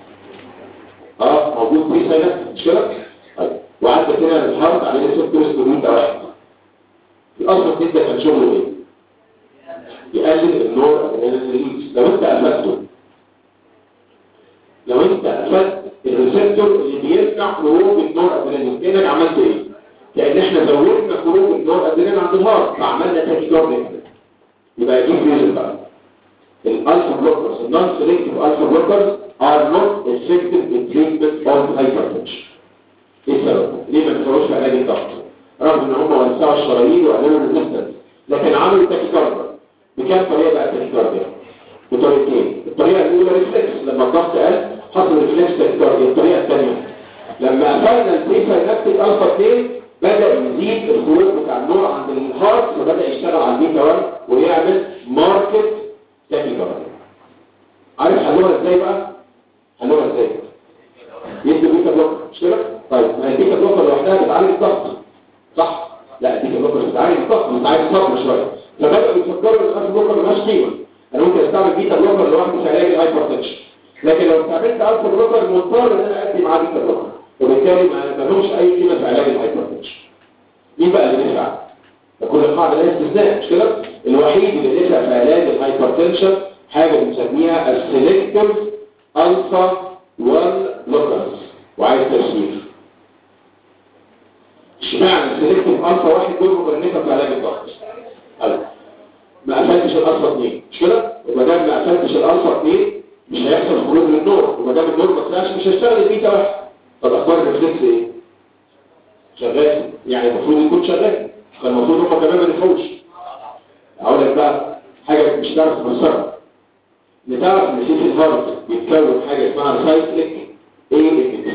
اه موجود في سنه مش كده طيب وعدت هنا الهارت عليه سبتور اسمه بيتا واحد الالفا 2 ده كان شغله ايه يقلل النور ريليز لو انت قفلته لو انت قفلت الريسبتور اللي بيرجع خروج النور ادرينالين كانك عملت ايه كان احنا زودنا خروج النور ادرينالين عند الهارت فعملنا تاكيكارديا يبقى يجيب ريزن بقى الالفا بلوكرز النون سيلكتيف الفا بلوكرز ار نوت effective in treatment of hypertension ايه السبب؟ ليه ما بيسووش في علاج الضغط؟ رغم ان هم وسعوا الشرايين وقللوا الريزستنس لكن عملوا تاكيكارديا بكام طريقه بقى التاكيكارديا؟ بطريقتين الطريقه الاولى ريفلكس لما الضغط قل حصل ريفلكس تاكيكارديا الطريقه الثانيه لما قفلنا البري ساينابتيك الفا 2 بدا يزيد الخروج بتاع النور عند الهارت فبدا يشتغل على البيتا 1 ويعمل ماركت تاكيكارديا عارف حلوها ازاي بقى؟ حلوها ازاي؟ يدي بيتا بلوكر مش كده؟ طيب ما هي البيتا بلوكر لوحدها بتعالج الضغط صح؟ لا البيتا بلوكر بتعالج الضغط بتعالج الصدمه شويه فبداوا يفكروا ان الالفا بلوكر ملهاش قيمه انا ممكن استعمل بيتا بلوكر لوحده في علاج الهايبرتنشن لكن لو استعملت الفا بلوكر مضطر ان انا ادي معاه بيتا بلوكر وبالتالي ما لهمش اي قيمه في علاج الهايبرتنشن مين بقى اللي نفع؟ كل القاعده لها استثناء مش كده؟ الوحيد اللي نفع في علاج الهايبرتنشن حاجه بنسميها السيلكتيف الفا 1 بلوكرز وعايز تفسير اشمعنى السيلكتيف الفا واحد دول مكلفه في علاج الضغط؟ قال ما قفلتش الالفا 2 مش كده؟ وما دام ما قفلتش الالفا 2 مش هيحصل خروج للنور وما دام النور ما طلعش مش هيشتغل البيتا واحد طب اخبار الريفلكس ايه؟ شغال يعني المفروض يكون شغال فالمفروض هم كمان ما نفعوش اقول لك بقى حاجه مش هتعرف تفسرها نتعرف ان في في الهارت بيتكون حاجه اسمها سايكليك اي ام بي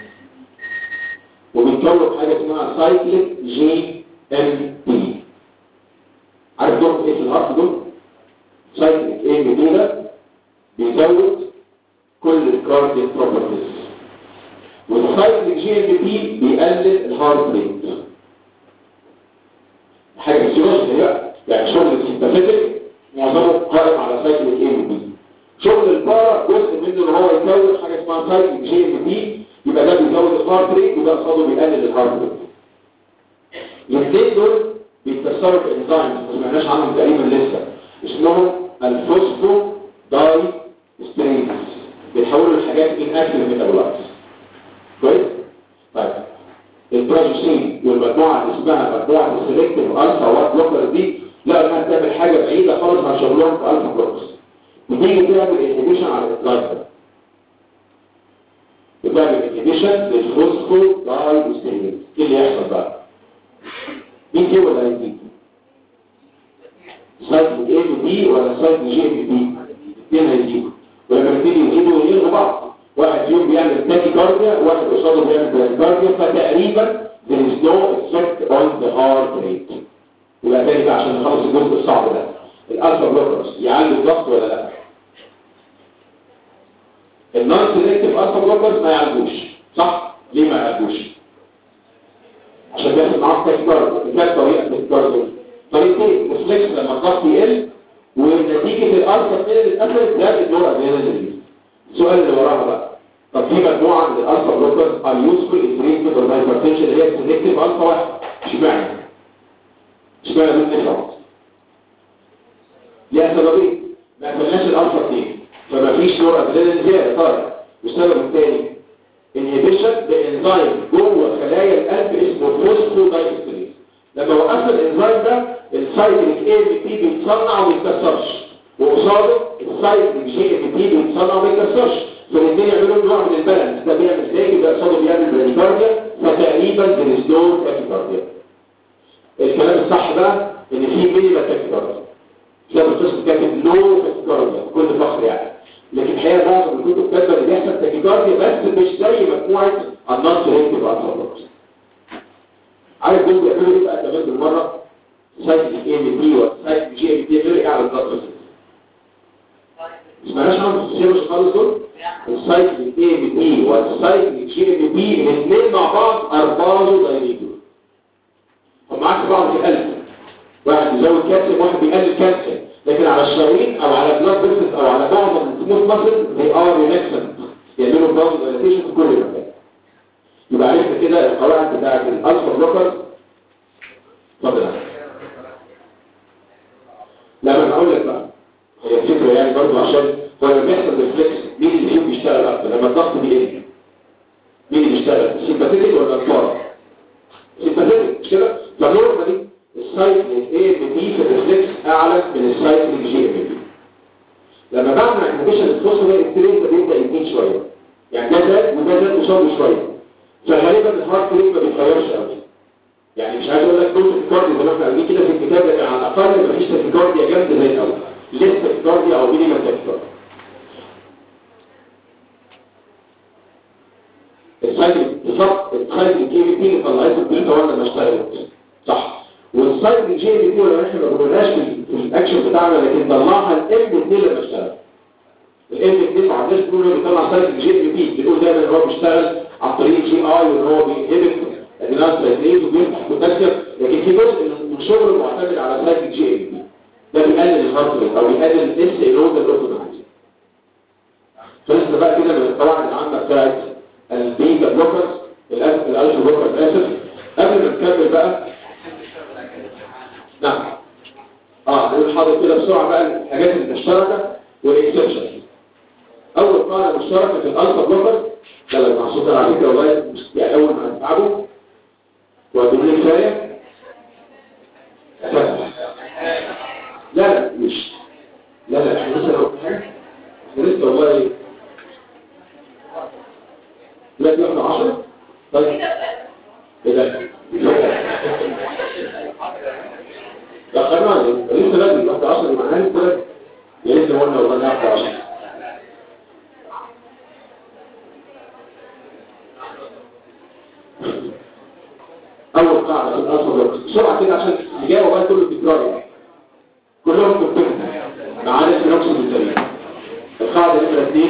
وبيتكون حاجه اسمها سايكليك جي ام بي عارف دول ايه في الهارت دول سايكليك اي ام بي ده بيزود كل الكاردياك بروبرتيز والسايكليك جي ام بي بيقلل الهارت ريت حاجه فيزيولوجيه بقى يعني شغل السيمباثيك معظمه قائم على سايكليك اي ام بي شغل البارا جزء منه ان هو يكون حاجه اسمها سايكليك جي ام بي يبقى ده بيزود الهارت ريت وده قصاده بيقلل الهارت ريت الاثنين دول بيتكسروا بانزيمز ما سمعناش عنهم تقريبا لسه اسمهم الفوسفو داي سترينز بيتحولوا لحاجات ان اكتف ميتابولايتس كويس طيب البروجستين والمجموعه اللي اسمها مجموعه السلكتيف الفا وات بلوكر دي لا انها تعمل حاجه بعيده خالص عن شغلهم في الفا بلوكرز بتيجي تعمل انهبيشن على الاطلاق ده بتعمل انهبيشن للفوسفو داي سترينز ايه اللي يحصل بقى مين دي ولا هيزيد سايكل اي بي ولا سايكل جي بي بي الاثنين هيزيدوا ولما الاثنين يزيدوا يلغوا بعض واحد فيهم بيعمل تاكي كارديا واحد قصاده بيعمل براديكارديا فتقريبا there is no effect on the heart rate يبقى تاني بقى عشان نخلص الجزء الصعب ده الالفا بلوكرز يعلي الضغط ولا لا النون سيلكتيف الفا بلوكرز ما يعالجوش صح ليه ما يعالجوش عشان بيحصل معاهم تاكيكارديا كانت طريقه تاكيكارديا طريقتين ريفلكس لما الضغط يقل ونتيجه الالفا 2 اللي اتقفلت ده النور ادرينالين السؤال اللي وراها بقى طب في مجموعه من الالفا بلوكرز ار يوسفول ان تريتمنت اوف هايبرتنشن اللي هي سيلكتيف الفا واحد اشمعنى اشمعنى دول نفعوا ليها سببين ما قفلناش الالفا 2 فما فيش نور ادرينالين زياده طالع والسبب الثاني انهبيشن بانزيم جوه خلايا القلب اسمه فوسفو دايستريز لما وقفنا الانزيم ده السايكليك اي ام بي بيتصنع وما بيتكسرش وقصاده السايكليك جي ام بي بيتصنع وما بيتكسرش فالاثنين يعملوا نوع من البالانس ده بيعمل زي ده قصاده بيعمل براديكارديا فتقريبا بنسلو تاكيكارديا الكلام الصح بقى ان في مينيما تاكيكارديا كتاب القسم كاتب لو تاكيكارديا بكل فخر يعني لكن الحقيقه معظم الكتب كاتبه ان بيحصل تاكيكارديا بس مش زي مجموعه النص ريتيف الفا عارف دول بيعملوا ايه بقى كمان بالمره سايكل اي ام بي وسايكل جي ام بي غير اعلى الضغط اسمعناش عنهم تفسيرش خالص دول السايكل اي ام بي والسايكل جي ام بي الاثنين مع بعض اربازو دايليتور هم عكس بعض في القلب واحد بيزود كالسيوم واحد بيقلل كالسيوم لكن على الشرايين او على البلاد فيسلز او على بعض السموث ماسل they are relaxant يعملوا بلاد دايليتيشن في كل مكان يبقى عرفنا كده القواعد بتاعت الالفا بلوكر اتفضل لا ما انا هقول لك بقى هي الفكره يعني برضه عشان هو لما بيحصل ريفلكس مين اللي فيهم بيشتغل اكتر لما الضغط بيقل مين اللي بيشتغل السيمباثيك ولا الفار سيمباثيك مش كده فنورمالي السايكلين ايه ام بي في الريفلكس اعلى من السايكلين جي ام بي لما بعمل انهبيشن الفوسفور التريد ده بيبدا يمين شويه يعني ده زاد وده زاد قصاده شويه فغالبا الهارت ريت ما بيتغيرش قوي يعني مش عايز اقول لك دوز الكارديو زي ما احنا قايلين كده في الكتاب لكن على الاقل مفيش تاكيكارديا جامده زي الاول لسه تاكيكارديا او مينيمال تاكيكارديا السايكل بالظبط السايكل جي بي بي اللي طلعته الدلتا ولا ما اشتغلت صح والسايكل جي بي بي ولا احنا ما قلناش في في الاكشن بتاعنا لكن طلعها الام 2 لما اشتغل الام 2 ما عندناش بنقول انه بيطلع سايكل جي بي بي بنقول دايما ان هو بيشتغل عن طريق جي اي وان هو بينهبط ادينال سايكليز وبيفتح بوتاسيوم لكن في جزء من شغله معتمد على سايكل جي بي بي ده بيقلل الهارت ريت او بيقلل الاس انود الاوتوماتيك فلسه بقى كده من القواعد العامه بتاعت البيتا بلوكرز الالف بلوكرز اسف قبل ما نكمل بقى نعم اه نقول حاضر كده بسرعه بقى الحاجات المشتركه والاكسبشن اول قاعده مشتركه في الالفا بلوكرز ده لو محسوب على فكره والله يعني اول ما هتتعبوا وهتقول لي كفايه لا لا مش لا لا احنا لسه لو حاجه احنا لسه والله دلوقتي واحنا 10 طيب ايه ده لا خلينا لسه بدري واحده 10 يبقى معانا لسه بدري يا ريت قلنا والله نعرف 10 اول قاعده في الاصل بسرعه كده عشان الجايه والله كله تكرار يعني كلهم كومبيتنت ما عدا الفينوكسيد الزميل القاعده نمره 2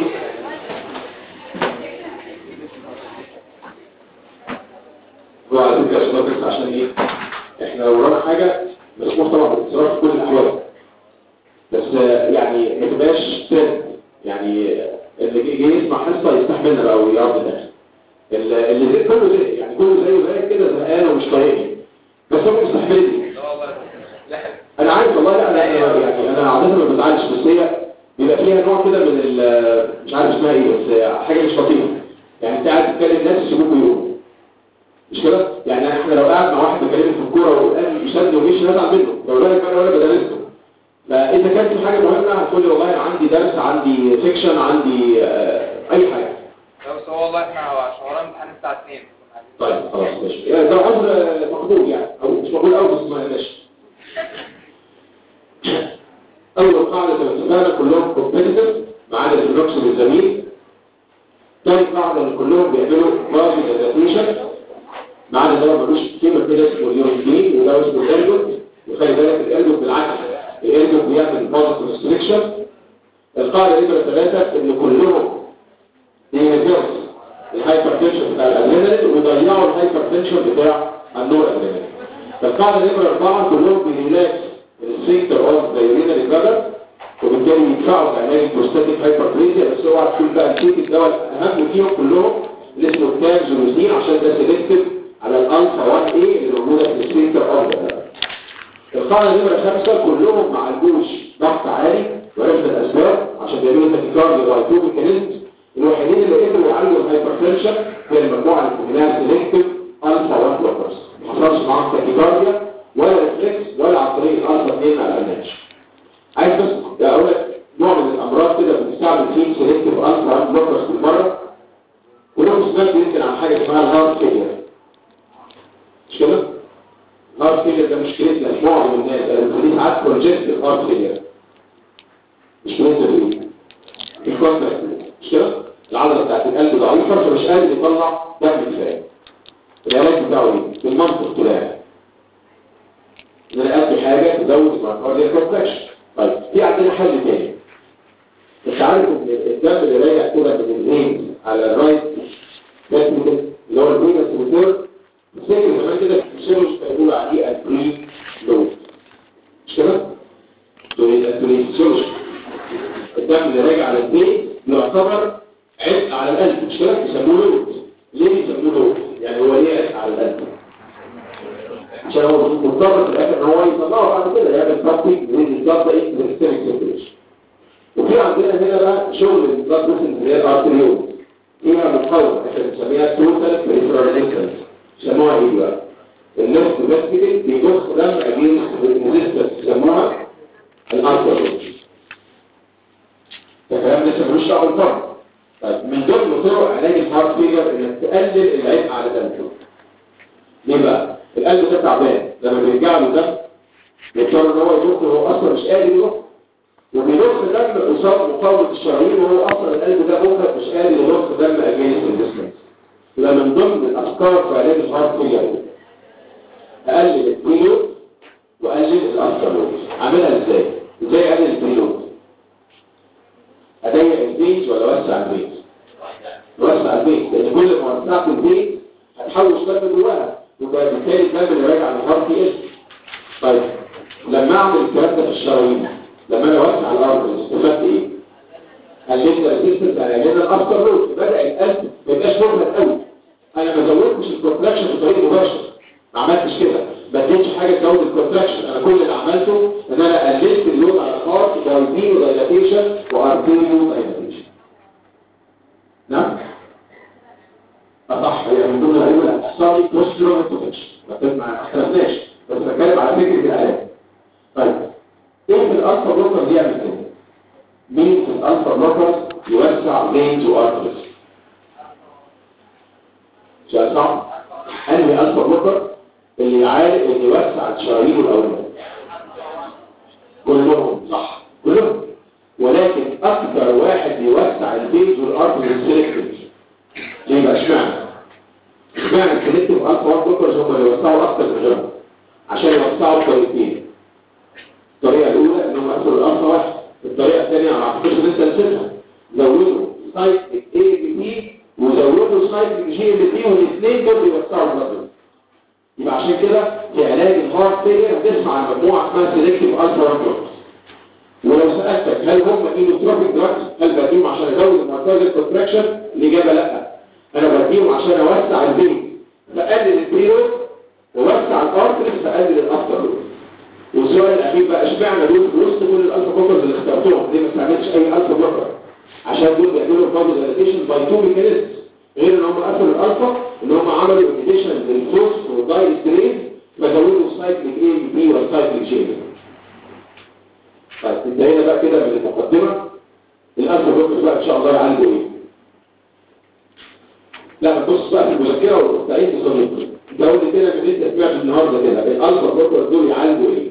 هو على فكره يا شباب بس عشان ايه احنا لو ورانا حاجه مسموح طبعا بالاتصال في كل الاحوال بس آه، يعني ما تبقاش ترند يعني آه، اللي جاي جاي يسمع حصه يستحملنا بقى ويقعد ده اللي اللي زي كله زي يعني كله زيه زي كده زهقان ومش طايقني بس هو مستحملني انا عارف والله لا لا أنا يعني انا عاده ما بزعلش بس هي بيبقى فيها نوع كده من ال- مش عارف اسمها ايه بس حاجه مش لطيفه يعني انت قاعد تتكلم ناس يسيبوك ويقولوا مش كده يعني احنا لو قاعد مع واحد بيكلمني في الكوره وقال يشد ومشي نزعل منه لو بالك انا ولا بدرسته فاذا كانت في حاجه مهمه هتقول لي والله انا عندي درس عندي سيكشن عندي آه، اي حاجه لا بس هو والله احنا عشان ورانا امتحان الساعة 2 طيب خلاص ماشي يعني ده عذر مقبول يعني او مش مقبول قوي بس ما ماشي اول قاعده بالنسبه كلهم كومبيتيتيف ما عدا الفلوكس والزميل ثاني قاعده ان كلهم بيعملوا بازي ادابتيشن ما عدا ده ملوش قيمه كده اسمه اليوريدين وده اسمه الارجوت وخلي بالك الارجوت بالعكس الارجوت بيعمل بازي كونستريكشن القاعده نمره ثلاثه ان كلهم بيرفيرس الهايبرتنشن بتاع الادرينالين ويضيعوا الهايبرتنشن بتاع النور ادرينالين فالقاعده نمره اربعه كلهم بيريلاكس السيكتور اوف ذا يورينري بلادر وبالتالي يدفعوا بعلاج البروستاتيك هايبرتنشن بس اوعى تقول بقى الكيك الدواء الاهم فيهم كلهم اللي اسمه التامزولوزين عشان ده سيلكتيف على الالفا 1 a اللي موجوده في السيكتور اوف ذا بلادر القاعده نمره خمسه كلهم ما عندوش ضغط عالي وعرفنا الاسباب عشان بيعملوا تاكيكارديا وايتو ميكانيزم الوحيدين اللي قدروا يعالجوا الهايبرتنشن هي المجموعه اللي كلها سيلكتيف الفا 1 بلوكرز ما حصلش معاهم تاكيكارديا ولا ريفلكس ولا عن طريق الالفا 2 على العلاج عايز بس اقول لك نوع من الامراض كده بتستعمل فيه سيلكتيف الفا 1 بلوكرز بالمره ولهم سمعت يمكن عن حاجه اسمها الهارت فيلير مش كده؟ الهارت فيلير ده مشكلتنا في معظم الناس اللي بتخليه ساعات كونجستيف هارت فيلير مشكلتنا في ايه؟ الكونتراكت مش كده؟ العضله بتاعت القلب ضعيفه فمش قادر يطلع دم كفايه العلاج بتاعه ايه؟ بالمنطق طلع ان انا ادي حاجه تزود المايكارديال كونتراكشن طيب في عندنا حل تاني انت عارف ان الدم اللي راجع كده من الفين على الرايت فاسمه اللي هو الفينس موتور سيكل كمان كده في السيرش بيقولوا عليه البري لود مش كده؟ دول الانتوليسيولوجي الدم اللي راجع على الفين يعتبر عبء على القلب مش كده؟ بيسموه لود ليه بيسموه لود؟ يعني هو ليه عبء على القلب؟ عشان هو مضطر في الاخر ان هو يطلعه بعد كده يعمل بلاستيك وينزل الضغط ايه في السيستمك سيركيوليشن وفي عندنا هنا بقى شغل البلاد فيسلز اللي هي الارتريول فيها مقاومة احنا بنسميها توتال بريفرال ريكرنس سموها ايه بقى؟ الليفت فيستيكل بيضخ دم اجينست ريزيستنس سموها الانترلوج ده كلام لسه ملوش دعوه بالفرق طيب من ضمن طرق علاج الهارت فيلر انك تقلل العبء على قلبه ليه بقى؟ القلب ده تعبان لما بيرجع له ده يضطر ان هو يضخ وهو اصلا مش قادر يضخ وبيضخ دم قصاد مقاومه الشرايين وهو اصلا القلب ده مخرج مش قادر يضخ دم اجينست ريزيستنس يبقى من ضمن الافكار في علاج الهارت فيلر اقلل البريلود واقلل الافترلود اعملها ازاي ازاي اقلل البريلود اضيق البيت ولا اوسع البيت اوسع البيت لان كل ما وسعت البيت هتحوش دم جواها يبقى بالتالي الدم اللي راجع للهارت يقل طيب لما اعمل الكلام ده في الشرايين لما انا اوسع الارض استفدت ايه قللت الريزيستنس قللنا الافترلود بدا القلب ما يبقاش مرهق قوي انا ما زودتش الكونتراكشن بطريقه مباشره ما عملتش كده ما اديتش حاجه تزود الكونتراكشن انا كل اللي عملته ان انا قللت اللود على الهارت بايبينو دايلاتيشن وارتيريو دايلاتيشن نعم صح هي من ضمن العلوم اللي هتحصل لي بوسترو انتوفيكشن ما اختلفناش بس بتكلم على فكره العلاج طيب ايه في الالفا بلوكر دي يعمل كده مين في الالفا بلوكر يوسع فينز وارتريز سؤال صعب انهي الفا بلوكر اللي يعالج اللي يوسع الشرايين والاورده كلهم صح كلهم ولكن اكثر واحد يوسع الفيز والارض السلكتيف ليه بقى اشمعنى اشمعنى السلكتيف الفا بلوكرز هم اللي يوسعوا اكثر من غيرهم عشان يوسعوا بطريقتين الطريقه الاولى انهم يقفلوا الالفا واحد الطريقه الثانيه ما اعتقدش ان انت نسيتها زودوا سايكليك اي بي بي وزودوا سايكليك جي ال بي والاثنين دول بيوسعوا البلد يبقى عشان كده في علاج الهارت فيلير هتسمع عن مجموعه اسمها سيلكتيف الفا بلوكرز ولو سالتك هل هم اينوتروبيك دراجز هل بديهم عشان ازود المركز الكونتراكشن الاجابه لا انا بديهم عشان اوسع البين بقلل البريود ووسع الارتريز بقلل الافتر والسؤال الاخير بقى اشمعنى دول في وسط كل الالفا بلوكرز اللي اخترتهم ليه ما استعملتش اي الفا بلوكر عشان دول بيعملوا فاضل دايليتيشن باي تو ميكانيزمز غير ان هم قفلوا الالفا ان هم عملوا انهبيشن للفوس والدايستريز فزودوا سايكليك اي بي والسايكليك جي طيب انتهينا بقى كده من المقدمه الالفا بلوكرز بقى ان شاء الله يعالجوا ايه لا تبص بقى في المذكره وتعيد تصنيفها انت قول لي كده من انت سمعت النهارده كده الالفا بلوكرز دول يعالجوا ايه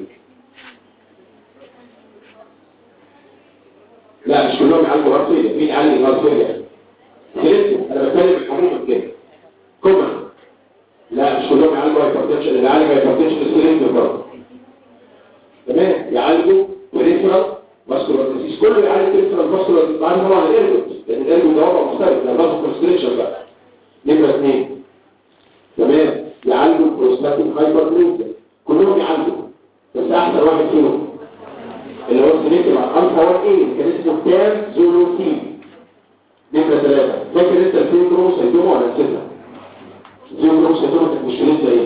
لا مش كلهم يعالجوا هارت فيلير مين يعالج الهارت فيلير سيلكتيف انا بتكلم عموما كده كومن لا مش كلهم يعالجوا هايبرتنشن اللي يعالج هايبرتنشن سيلكتيف برضه تمام يعالجوا بريفرال فاسكولار ديزيز كله يعالج بريفرال فاسكولار ديزيز بعد طبعا الايرجوت لان الايرجوت ده وضع مختلف ده فاسكو كونستريكشن بقى نمره اثنين تمام يعالجوا بروستاتيك هايبرتنشن كلهم يعالجوا بس احسن واحد فيهم اللي هو سيلكتيف على الفا 1 ايه كان اسمه تام زولوتين نمرة ثلاثة فاكر انت الفين كروس هيدومه ولا نسيتها؟ الفين كروس هيدومه كانت مشكلتها ايه؟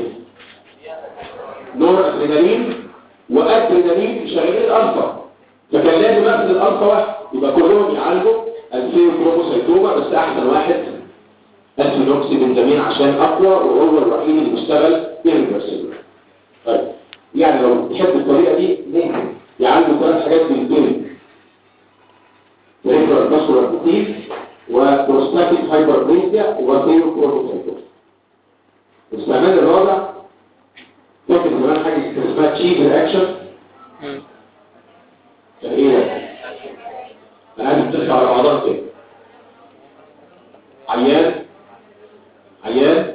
نور ادرينالين وادرينالين شغالين الالفا فكان لازم اقفل الالفا واحد يبقى كلهم يعالجوا الفين كروس هيدومه بس احسن واحد اسفينوكسي بنزامين عشان اقوى وهو الوحيد اللي بيشتغل irreversible طيب يعني لو تحب الطريقه دي ممكن يعالجوا ثلاث حاجات بالدنيا ريفرال باسولار بوتيل وبروستاتيك هايبربليزيا وثيرو بروتوتايبوس الاستعمال الرابع فاكر زمان حاجه كان اسمها تشيب رياكشن كان ايه ده؟ انا عايز تدخل على بعضها كده عيان عيان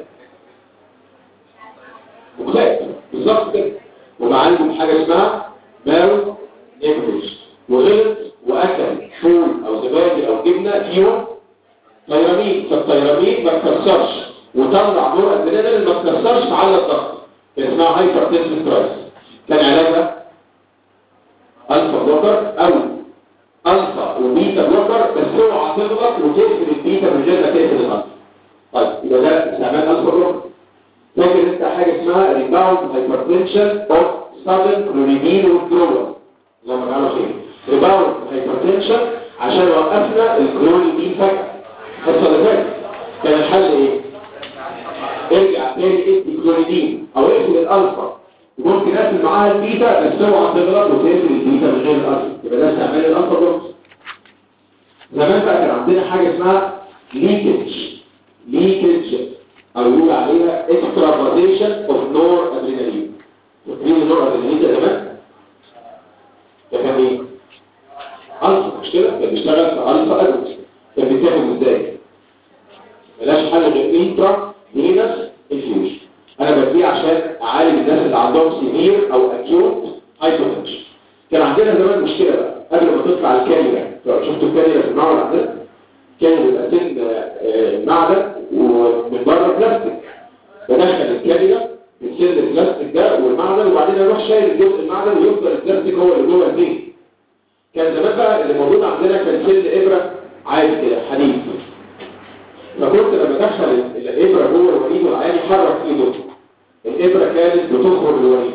مكتئب بالظبط كده ومعالجه بحاجه اسمها مارو نيمروز وغلط واكل فول او زبادي او جبنه فيهم تيراميد فالتيراميد ما تكسرش وطلع نور ادرينالين ما تكسرش معلى الضغط كان اسمها هايبر تنسيف كرايس كان علاجها الفا بلوكر او الفا وبيتا بلوكر بس اوعى تضغط وتقفل البيتا من غير ما تقفل الالفا طيب يبقى ده استعمال الفا بلوكر فاكر انت حاجه اسمها ريباوند هايبرتنشن اوف سادن كلوريدين وذرول زي ما قالوا خير ريباوند هايبرتنشن عشان وقفنا الكلوريدين فجأة الحصه اللي فاتت كان الحل ايه ارجع تاني ادي كلوريدين او اقفل الالفا وممكن اقفل معاها البيتا بس اوعى تغلط وتقفل البيتا من غير الالفا يبقى ده استعمال الالفا بلوكس زمان بقى كان عندنا حاجه اسمها ليكج ليكج او يقول عليها extravasation of noradrenaline فاكرين النور ادرينالين ده زمان ده كان ايه الفا مش كده كان بيشتغل في الفا ادوس كان بيتاخد ازاي ملاش حل غير انترا فينس انفيوجن انا بديه عشان اعالج الناس اللي عندهم سيفير او اكيوت هايبوتنشن كان عندنا زمان مشكله بقى قبل ما تطلع الكاميرا شفتوا الكاميرا في المعرض عندنا كان بيبقى سن آه، معدن ومن بره بلاستيك بدخل الكاميرا من سن البلاستيك ده والمعدن وبعدين اروح شايل الجزء المعدن ويفضل البلاستيك هو اللي جوه الدين كان زمان بقى اللي موجود عندنا كان سن ابره عادي كده حديد فكنت لما ادخل الابره جوه الوريد والعيان يحرك ايده الابره كانت بتخرج الوريد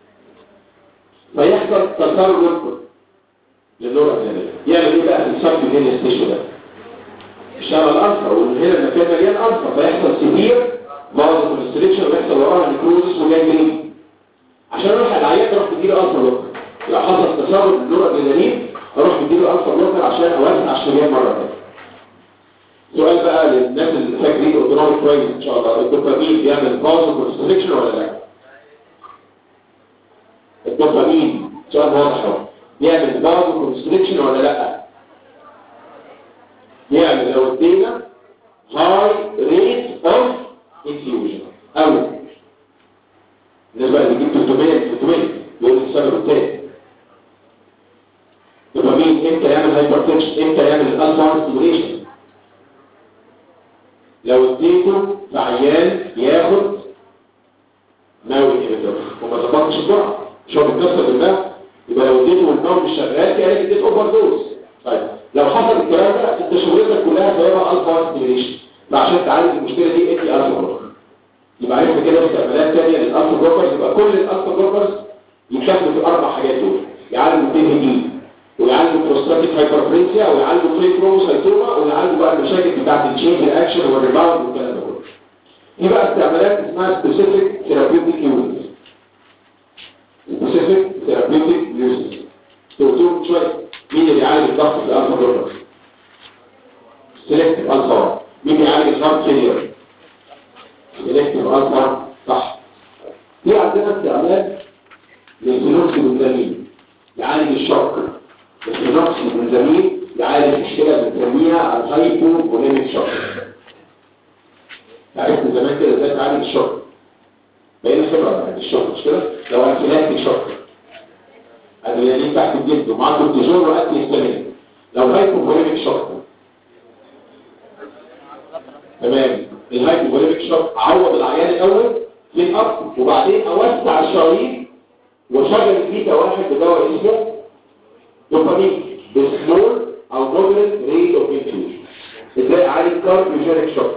فيحصل تسرب للنور الجانبي يعمل ايه بقى في السب بين الستيشن ده اشتغل الالفا وهنا المكان مليان الفا فيحصل سيفير بعض الكونستريكشن ويحصل وراها نيكروزس وجانجرين عشان اروح العيان اروح بديله الفا بلوكر لو حصل تسرب للنور الجانبي اروح بديله الفا بلوكر عشان اوسع الشريان مره ثانيه سؤال بقى للناس اللي فاكرين اوتونومي كويس ان شاء الله الدوبامين بيعمل باوز كونستريكشن ولا لا الدوبامين سؤال واضح اهو بيعمل باوز كونستريكشن ولا لا يعمل لو ادينا هاي ريت اوف انفيوجن او بالنسبه اللي جبت 300 300 يقول السبب الثاني دوبامين امتى يعمل هايبرتنشن امتى يعمل الالفا ستيميوليشن لو اديته في عيان ياخد ماوي انهبيتور وما ظبطش الجرعه مش هو بيتكسر بالله يبقى لو اديته والماوي مش شغال كانك اديت اوفر دوز طيب لو حصل الكلام ده انت شغلتك كلها سببها الفا ستيميوليشن فعشان تعالج المشكله دي ادي الفا بلوكر يبقى عرفت كده استعمالات ثانيه للالفا بلوكرز يبقى كل الالفا بلوكرز يكفوا في الاربع حاجات دول يعالجوا الدي دي ويعالجوا بروستاتيك هايبرفرينسيا ويعالجوا بليكروموسايتوما ويعالجوا بقى المشاكل بتاعت التشينج رياكشن والريباوند والكلام ده كله في بقى استعمالات اسمها سبيسيفيك ثيرابيوتيك يوزز سبيسيفيك ثيرابيوتيك يوزز تقولوا شويه مين اللي يعالج الضغط في الالفا بلوكر سيلكتيف الفا مين بيعالج الهارت فيلير سيلكتيف الفا صح في عندنا استعمال للفينوكسيبنزامين يعالج الشوك الفينوكسيبنزامين يعالج مشكله بنسميها الهايبوفوليميك شوك عرفت زمان كده ازاي تعالج الشوك بقينا خبره بعد الشوك مش كده لو انفلاتيك شوك ادرينالين تحت الجلد ومعاه كورتيزون واكل هيستامين لو هايبوفوليميك شوك تمام الهايبوفوليميك شوك عوض العيان الاول من اب وبعدين اوسع الشرايين وشغل البيتا واحد بدواء اسمه دوبامين بسمول او مودريت ريت اوف انفيوجن ازاي اعالج كارديوجينيك شوك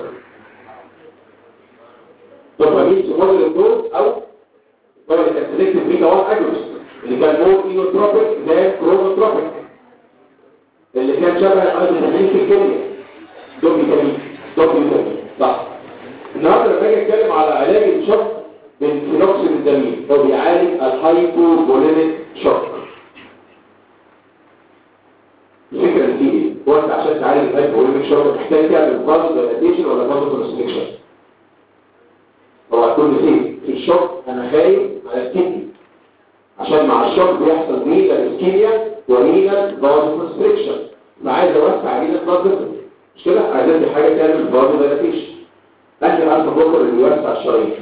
دوبامين في مودريت دوز او دواء السلكتيف بيتا 1 اجونست اللي كان مور اينوتروبيك زي كرونوتروبيك اللي كان شبه الادرينالين في الكيمياء دوبامين دوبامين صح النهارده لما اجي اتكلم على علاج الشوك بالفينوكسيبنزامين هو بيعالج الهايبوفوليميك شوك الفكره اللي فيه ايه؟ هو انت عشان تعالج الهايبوفوليميك شوك محتاج تعمل فاز دايلاتيشن ولا فاز كونستريكشن؟ هو هتقول لي فين؟ في الشوك انا خايف على الكدني عشان مع الشوك بيحصل رينا اسكيميا ورينا فاز كونستريكشن فعايز اوسع رينا فاز مش كده؟ عايز ادي حاجه تعمل فاز دايلاتيشن لكن الفا بلوكر اللي يوسع الشرايين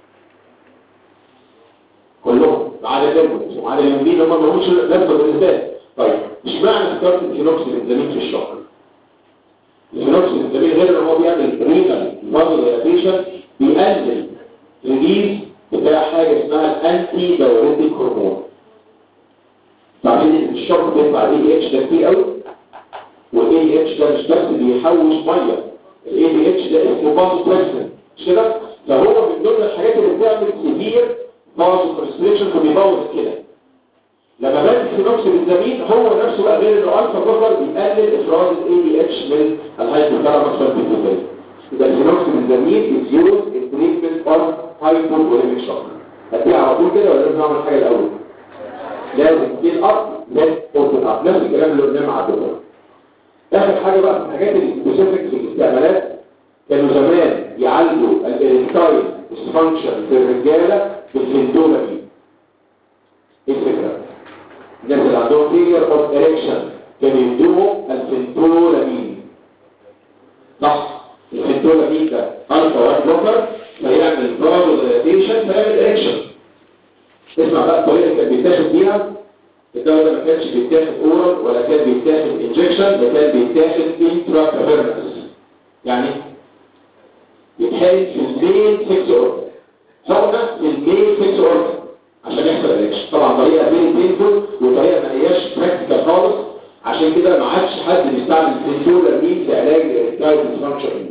كلهم ما عدا الدم وما عدا اليمين هم ما لهمش لازمه بالنسبه لي طيب اشمعنى اخترت الفينوكسيبنزامين في الشهر الفينوكسيبنزامين غير ان هو بيعمل رينال فازل دايلاتيشن بيقلل ريليز بتاع حاجه اسمها الانتي دايوريتيك هرمون تعرفين ان الشرط بيطلع اي اتش ده كتير قوي والاي اتش ده مش بس بيحوش ميه الاي اتش ده اسمه بازو بريسن مش كده فهو من ضمن الحاجات اللي بتعمل سيفير بازو كونستريكشن فبيبوظ كده لما بدي فينوكسيبنزامين هو نفسه بقى غير انه الفا بلوكر بيقلل افراز الاي دي اتش من الهايبوثالاموس والبيتوتري يبقى الفينوكسيدازامين is used in treatment of hypovolemic shock هديها على طول كده ولا لازم اعمل حاجه الاول لازم تين اب لازم اوبن اب نفس الكلام اللي قلناه مع الدكتور اخر حاجه بقى في الحاجات السبيسيفيك في الاستعمالات كانوا زمان يعالجوا الاريكتايل ديسفانكشن في الرجاله بالفنتولامين ايه الفكره الناس اللي عندهم فيجر اوف اريكشن كانوا يدوموا الفنتولامين صح الفنتولامين ده الفا 1 بلوكر فيعمل برادو ديلاتيشن فيعمل اريكشن اسمع بقى الطريقه اللي كان بيتاخد بيها الدواء ده ما كانش بيتاخد اورال ولا كان بيتاخد انجكشن ده كان بيتاخد انترا كافيرنس يعني يتحقن في المين فيكس اورجن حقنه في المين فيكس اورجن عشان يحصل اريكشن طبعا طريقه فيري بينفول وطريقه ما هياش براكتيكال خالص عشان كده ما عادش حد بيستعمل فينتولامين في علاج الاريكتايل ديسفانكشن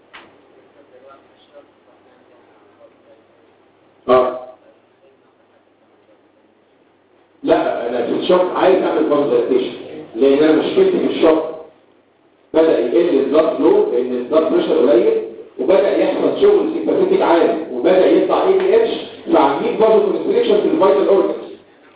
اه لا انا في الشوك عايز اعمل كونسلتيشن لان انا مشكلتي في الشوك بدا يقل البلاد فلو لان البلاد بريشر قليل وبدا يحصل شغل سيمباثيك عالي وبدا يطلع اي دي اتش فعاملين برضه كونستريكشن في الفيتال اورجنز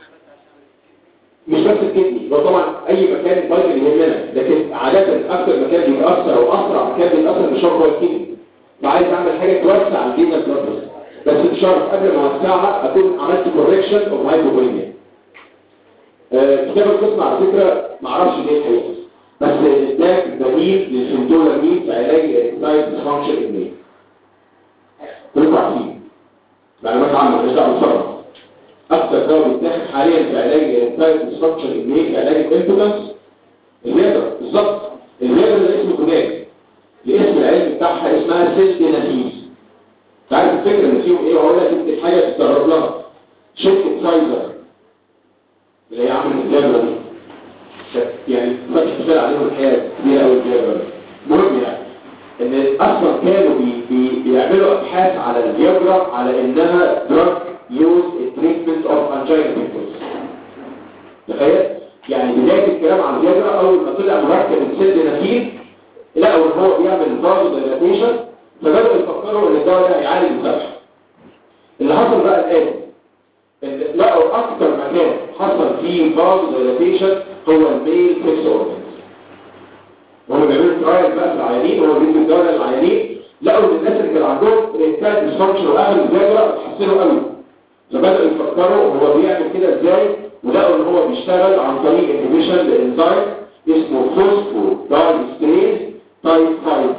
مش بس الكدني هو طبعا اي مكان فيتال يهمنا لكن عاده اكثر مكان بيتاثر او اسرع مكان بيتاثر بالشوك هو الكدني فعايز اعمل حاجه توسع الجينا بلاد بس بشرط قبل ما اوسعها اكون عملت كوركشن اوف هايبوبوليميا كتاب القسم على فكرة معرفش ليه الحقيقة بس اداك دليل للفنتولامين في علاج الاكسايد ديسفانكشن المين كلكم عارفين معلومات عامة مش دعوة بسرعة أكثر دواء بيتاخد حاليا في علاج الاكسايد ديسفانكشن المين في علاج الانتولانس الفيادر بالظبط الفيادر اللي اسمه كوناك الاسم العلمي بتاعها اسمها سيلدينافيز تعرف الفكرة ان فيهم ايه وهقول لك انت حاجة تتطرق لها شركة فايزر اللي هي عملت الجبرة دي يعني فتح تشتغل عليهم الحياة كبيرة أوي الجبرة مهم يعني ان اصلا كانوا بي بي بيعملوا ابحاث على الجبرة على انها drug used in treatment of angina pictures تخيل يعني بداية الكلام عن الجبرة اول ما طلع مركب السد نفيذ لقوا ان هو بيعمل فازو ديلاتيشن فبدأوا يفكروا ان الدواء ده هيعالج الذبح اللي حصل بقى الآن لقوا اكتر مكان حصل فيه فازو ديلاتيشن هو الميل فيكس اورجنز وهم بيعملوا ترايل بقى في العيانين وهم بيدوا الدواء للعيانين لقوا ان الناس اللي كان عندهم ريكتال ديسفانكشن واهل الجبره اتحسنوا قوي فبداوا يفكروا هو بيعمل كده ازاي ولقوا ان هو بيشتغل عن طريق انهبيشن لانزيم اسمه فوسفو دايستريز تايب 5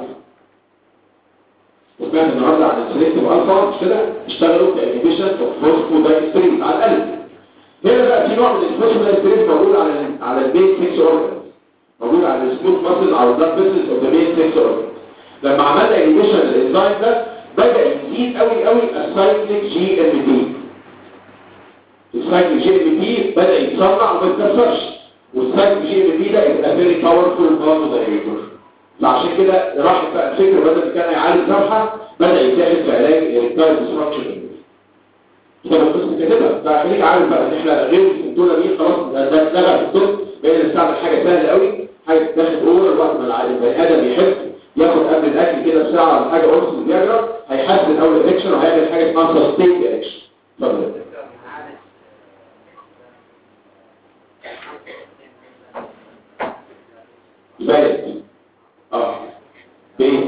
وسمعنا النهارده عن السليكتيف الفا مش كده اشتغلوا في انهبيشن اوف فوسفو دايستريز على القلب هنا بقى في نوع من الفوسفو دايستريز موجود على ال على البيت فيكس اورجن موجود على السموث ماسل او البلاد فيسلز اوف ذا بيت فيكس اورجن لما عملنا انهبيشن للانزيم ده بدا يزيد قوي قوي السايكليك جي ام بي السايكليك جي ام بي بدا يتصنع وما يتكسرش والسايكليك جي ام بي ده يبقى فيري باورفول فازو دايريتور فعشان كده راحت بقى الفكره بدل ما كان هيعالج ذبحه بدا يتاخد في علاج الريكتايل ديستراكشن كده القسم كده فخليك عارف بقى ان احنا غير الدوله دي خلاص ده ده اتلغى في الطب بقينا نستعمل حاجه سهله قوي حاجه تاخد اول وقت ما البني ادم يحب ياخد قبل الاكل كده بساعه ولا حاجه قرص الفياجرا هيحسن اول الريكشن وهيعمل حاجه اسمها سستين ريكشن اتفضل بايت اه بايه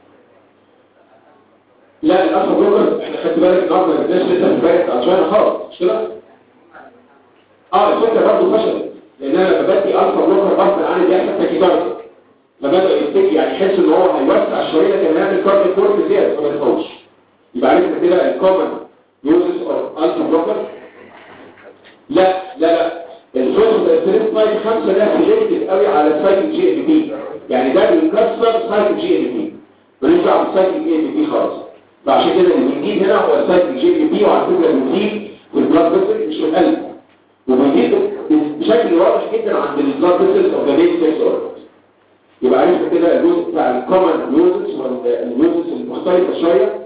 لا الالفا بلوكر احنا خدت بالك النهارده ما جبناش لسه في بايت عشان خالص مش كده اه الفكره برضه فشلت لان انا لما بدي الفا بلوكر غصب عني بيحصل تاكيكارديا فبدا يفتكي يعني يحس ان هو هيوسع شويه لكن هيعمل كارد كورت زياده ما يخوفش يبقى عرفنا كده الكومن يوزز اوف الفا بلوكر لا لا لا الفوز الثلاث سلايد خمسه ده سيلكتيف قوي على سايكل جي ام بي يعني ده بيكسر سايكل جي ام بي ماليش دعوه بالسايكل جي ام بي خالص فعشان كده اللي بيزيد هنا هو السايكل جي ام بي وعلى فكره بيزيد في البلاد فيسل مش في القلب وبيزيد بشكل واضح جدا عند البلاد فيسلز اوف ذا بيت سيكس اورجنز يبقى عرفت كده الجزء بتاع الكومن يوزز واليوزز المختلفه شويه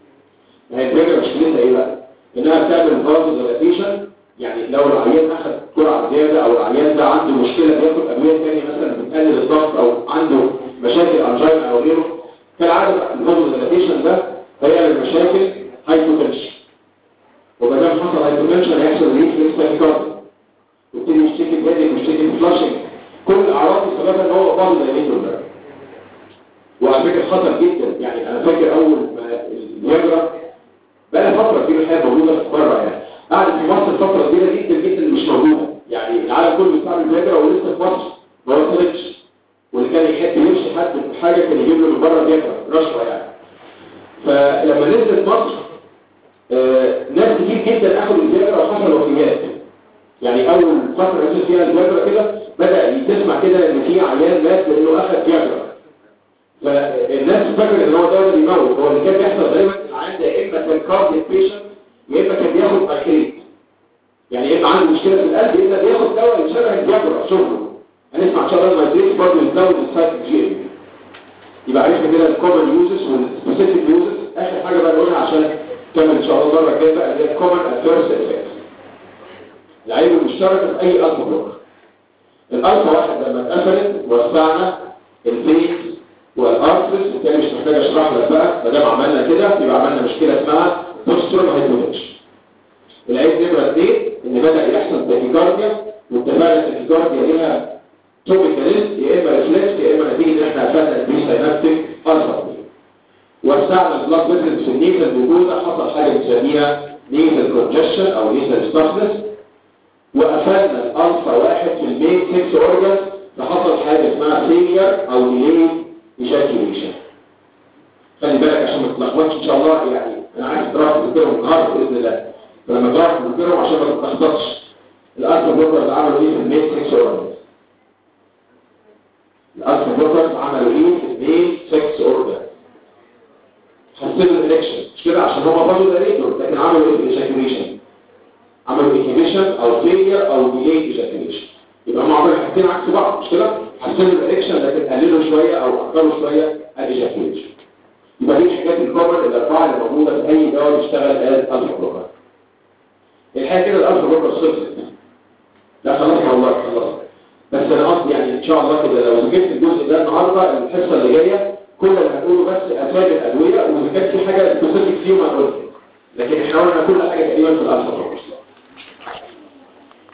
هي الفكره مشكلتها ايه بقى؟ انها بتعمل فازو ديلاتيشن يعني لو العيان اخذ جرعه زياده او العيان ده عنده مشكله بياخد ادويه ثانيه مثلا بتقلل الضغط او عنده مشاكل انجينا او غيره كالعاده الفازوديلاتيشن ده هيعمل مشاكل هايبوتنشن وما دام حصل هايبوتنشن هيحصل ريفلكس تاكيكارديا ويبتدي يشتكي بهدك ويشتكي بفلاشنج كل الاعراض دي سببها ان هو فازوديلاتيتور ده وعلى فكره خطر جدا يعني انا فاكر اول ما الفياجرا بقى فتره كبيره الحقيقه موجوده في بره يعني قعدت في مصر فتره كبيره جدا جدا مش موجوده يعني العالم كله بيستعمل فياجرا ولسه في مصر ما وصلتش واللي كان يحب يمشي حد بحاجه كان يجيب له من بره فياجرا رشوه يعني فلما نزلت مصر آه ناس كتير جدا اخذوا الفياجرا وحصل وفيات يعني اول فتره نزل فيها الفياجرا كده بدا تسمع كده ان في عيان مات لانه اخذ فياجرا فالناس فاكره ان هو ده بيموت هو اللي كان بيحصل دايما العيان ده يا اما كان كارديك بيشنت يا اما كان بياخد باكريت يعني يا اما عنده مشكله في القلب يا اما بياخد دواء يشبه الفياجرا شغله هنسمع ان شاء الله المايتريت برضه يزود السايكل جي يبقى عرفنا كده الكومن يوزز والسبيسيفيك يوزز اخر حاجه بقى نقولها عشان نكمل ان شاء الله المره الجايه بقى اللي هي الكومن ادفيرس افكت العيب المشتركه في اي الفا بلوكر الالفا واحد لما اتقفلت وسعنا الفيز والارترس بالتالي مش محتاج اشرح لك بقى ما دام عملنا كده يبقى عملنا مشكله اسمها بوسترال هايبوتنشن العيب نمره اثنين ان بدا يحصل تاكيكارديا واتفقنا التاكيكارديا ليها توبيكاليست يا اما ريفلكس يا اما نتيجه ان احنا قفلنا البري ساينابتيك الفا وسعنا البلاد فيسلز في النيزل بوجودها حصل حاجه بنسميها نيزل كونجشن او نيزل ستافنس وقفلنا الالفا واحد في المين 6 اورجانز فحصل حاجه اسمها فيلير او ديلي ايجاكيوليشن خلي بالك عشان ما تتلخبطش ان شاء الله يعني انا عايز اضرب تذكرهم النهارده باذن الله فلما اضرب تذكرهم عشان ما تتلخبطش الالفا بلوكرز عملوا ايه في المين 6 اورجانز الالفا بلوكرز عملوا ايه في المين 6 اورجانز حسنوا الالكشن مش كده عشان هم برضه ده ريتور لكن عملوا ايه في الايجاكيوليشن عملوا انهبيشن او فيلير او ديلي ايجاكيوليشن يبقى هم عملوا حاجتين عكس بعض مش كده حسنوا الالكشن لكن قللوا شويه او اخروا شويه الايجاكيوليشن يبقى دي الحاجات الكومن الاربعه اللي موجوده في اي دواء بيشتغل از الفا بلوكر الحاجه كده الالفا بلوكر خلصت لا خلاص والله خلاص بس انا قصدي يعني ان شاء الله كده لو جبت الجزء ده النهارده الحصه اللي جايه كل اللي هنقوله بس اسامي الادويه واذا كان في حاجه سبيسيفيك فيهم هنقولها لكن احنا قلنا كل حاجه تقريبا في الالفا بلوكر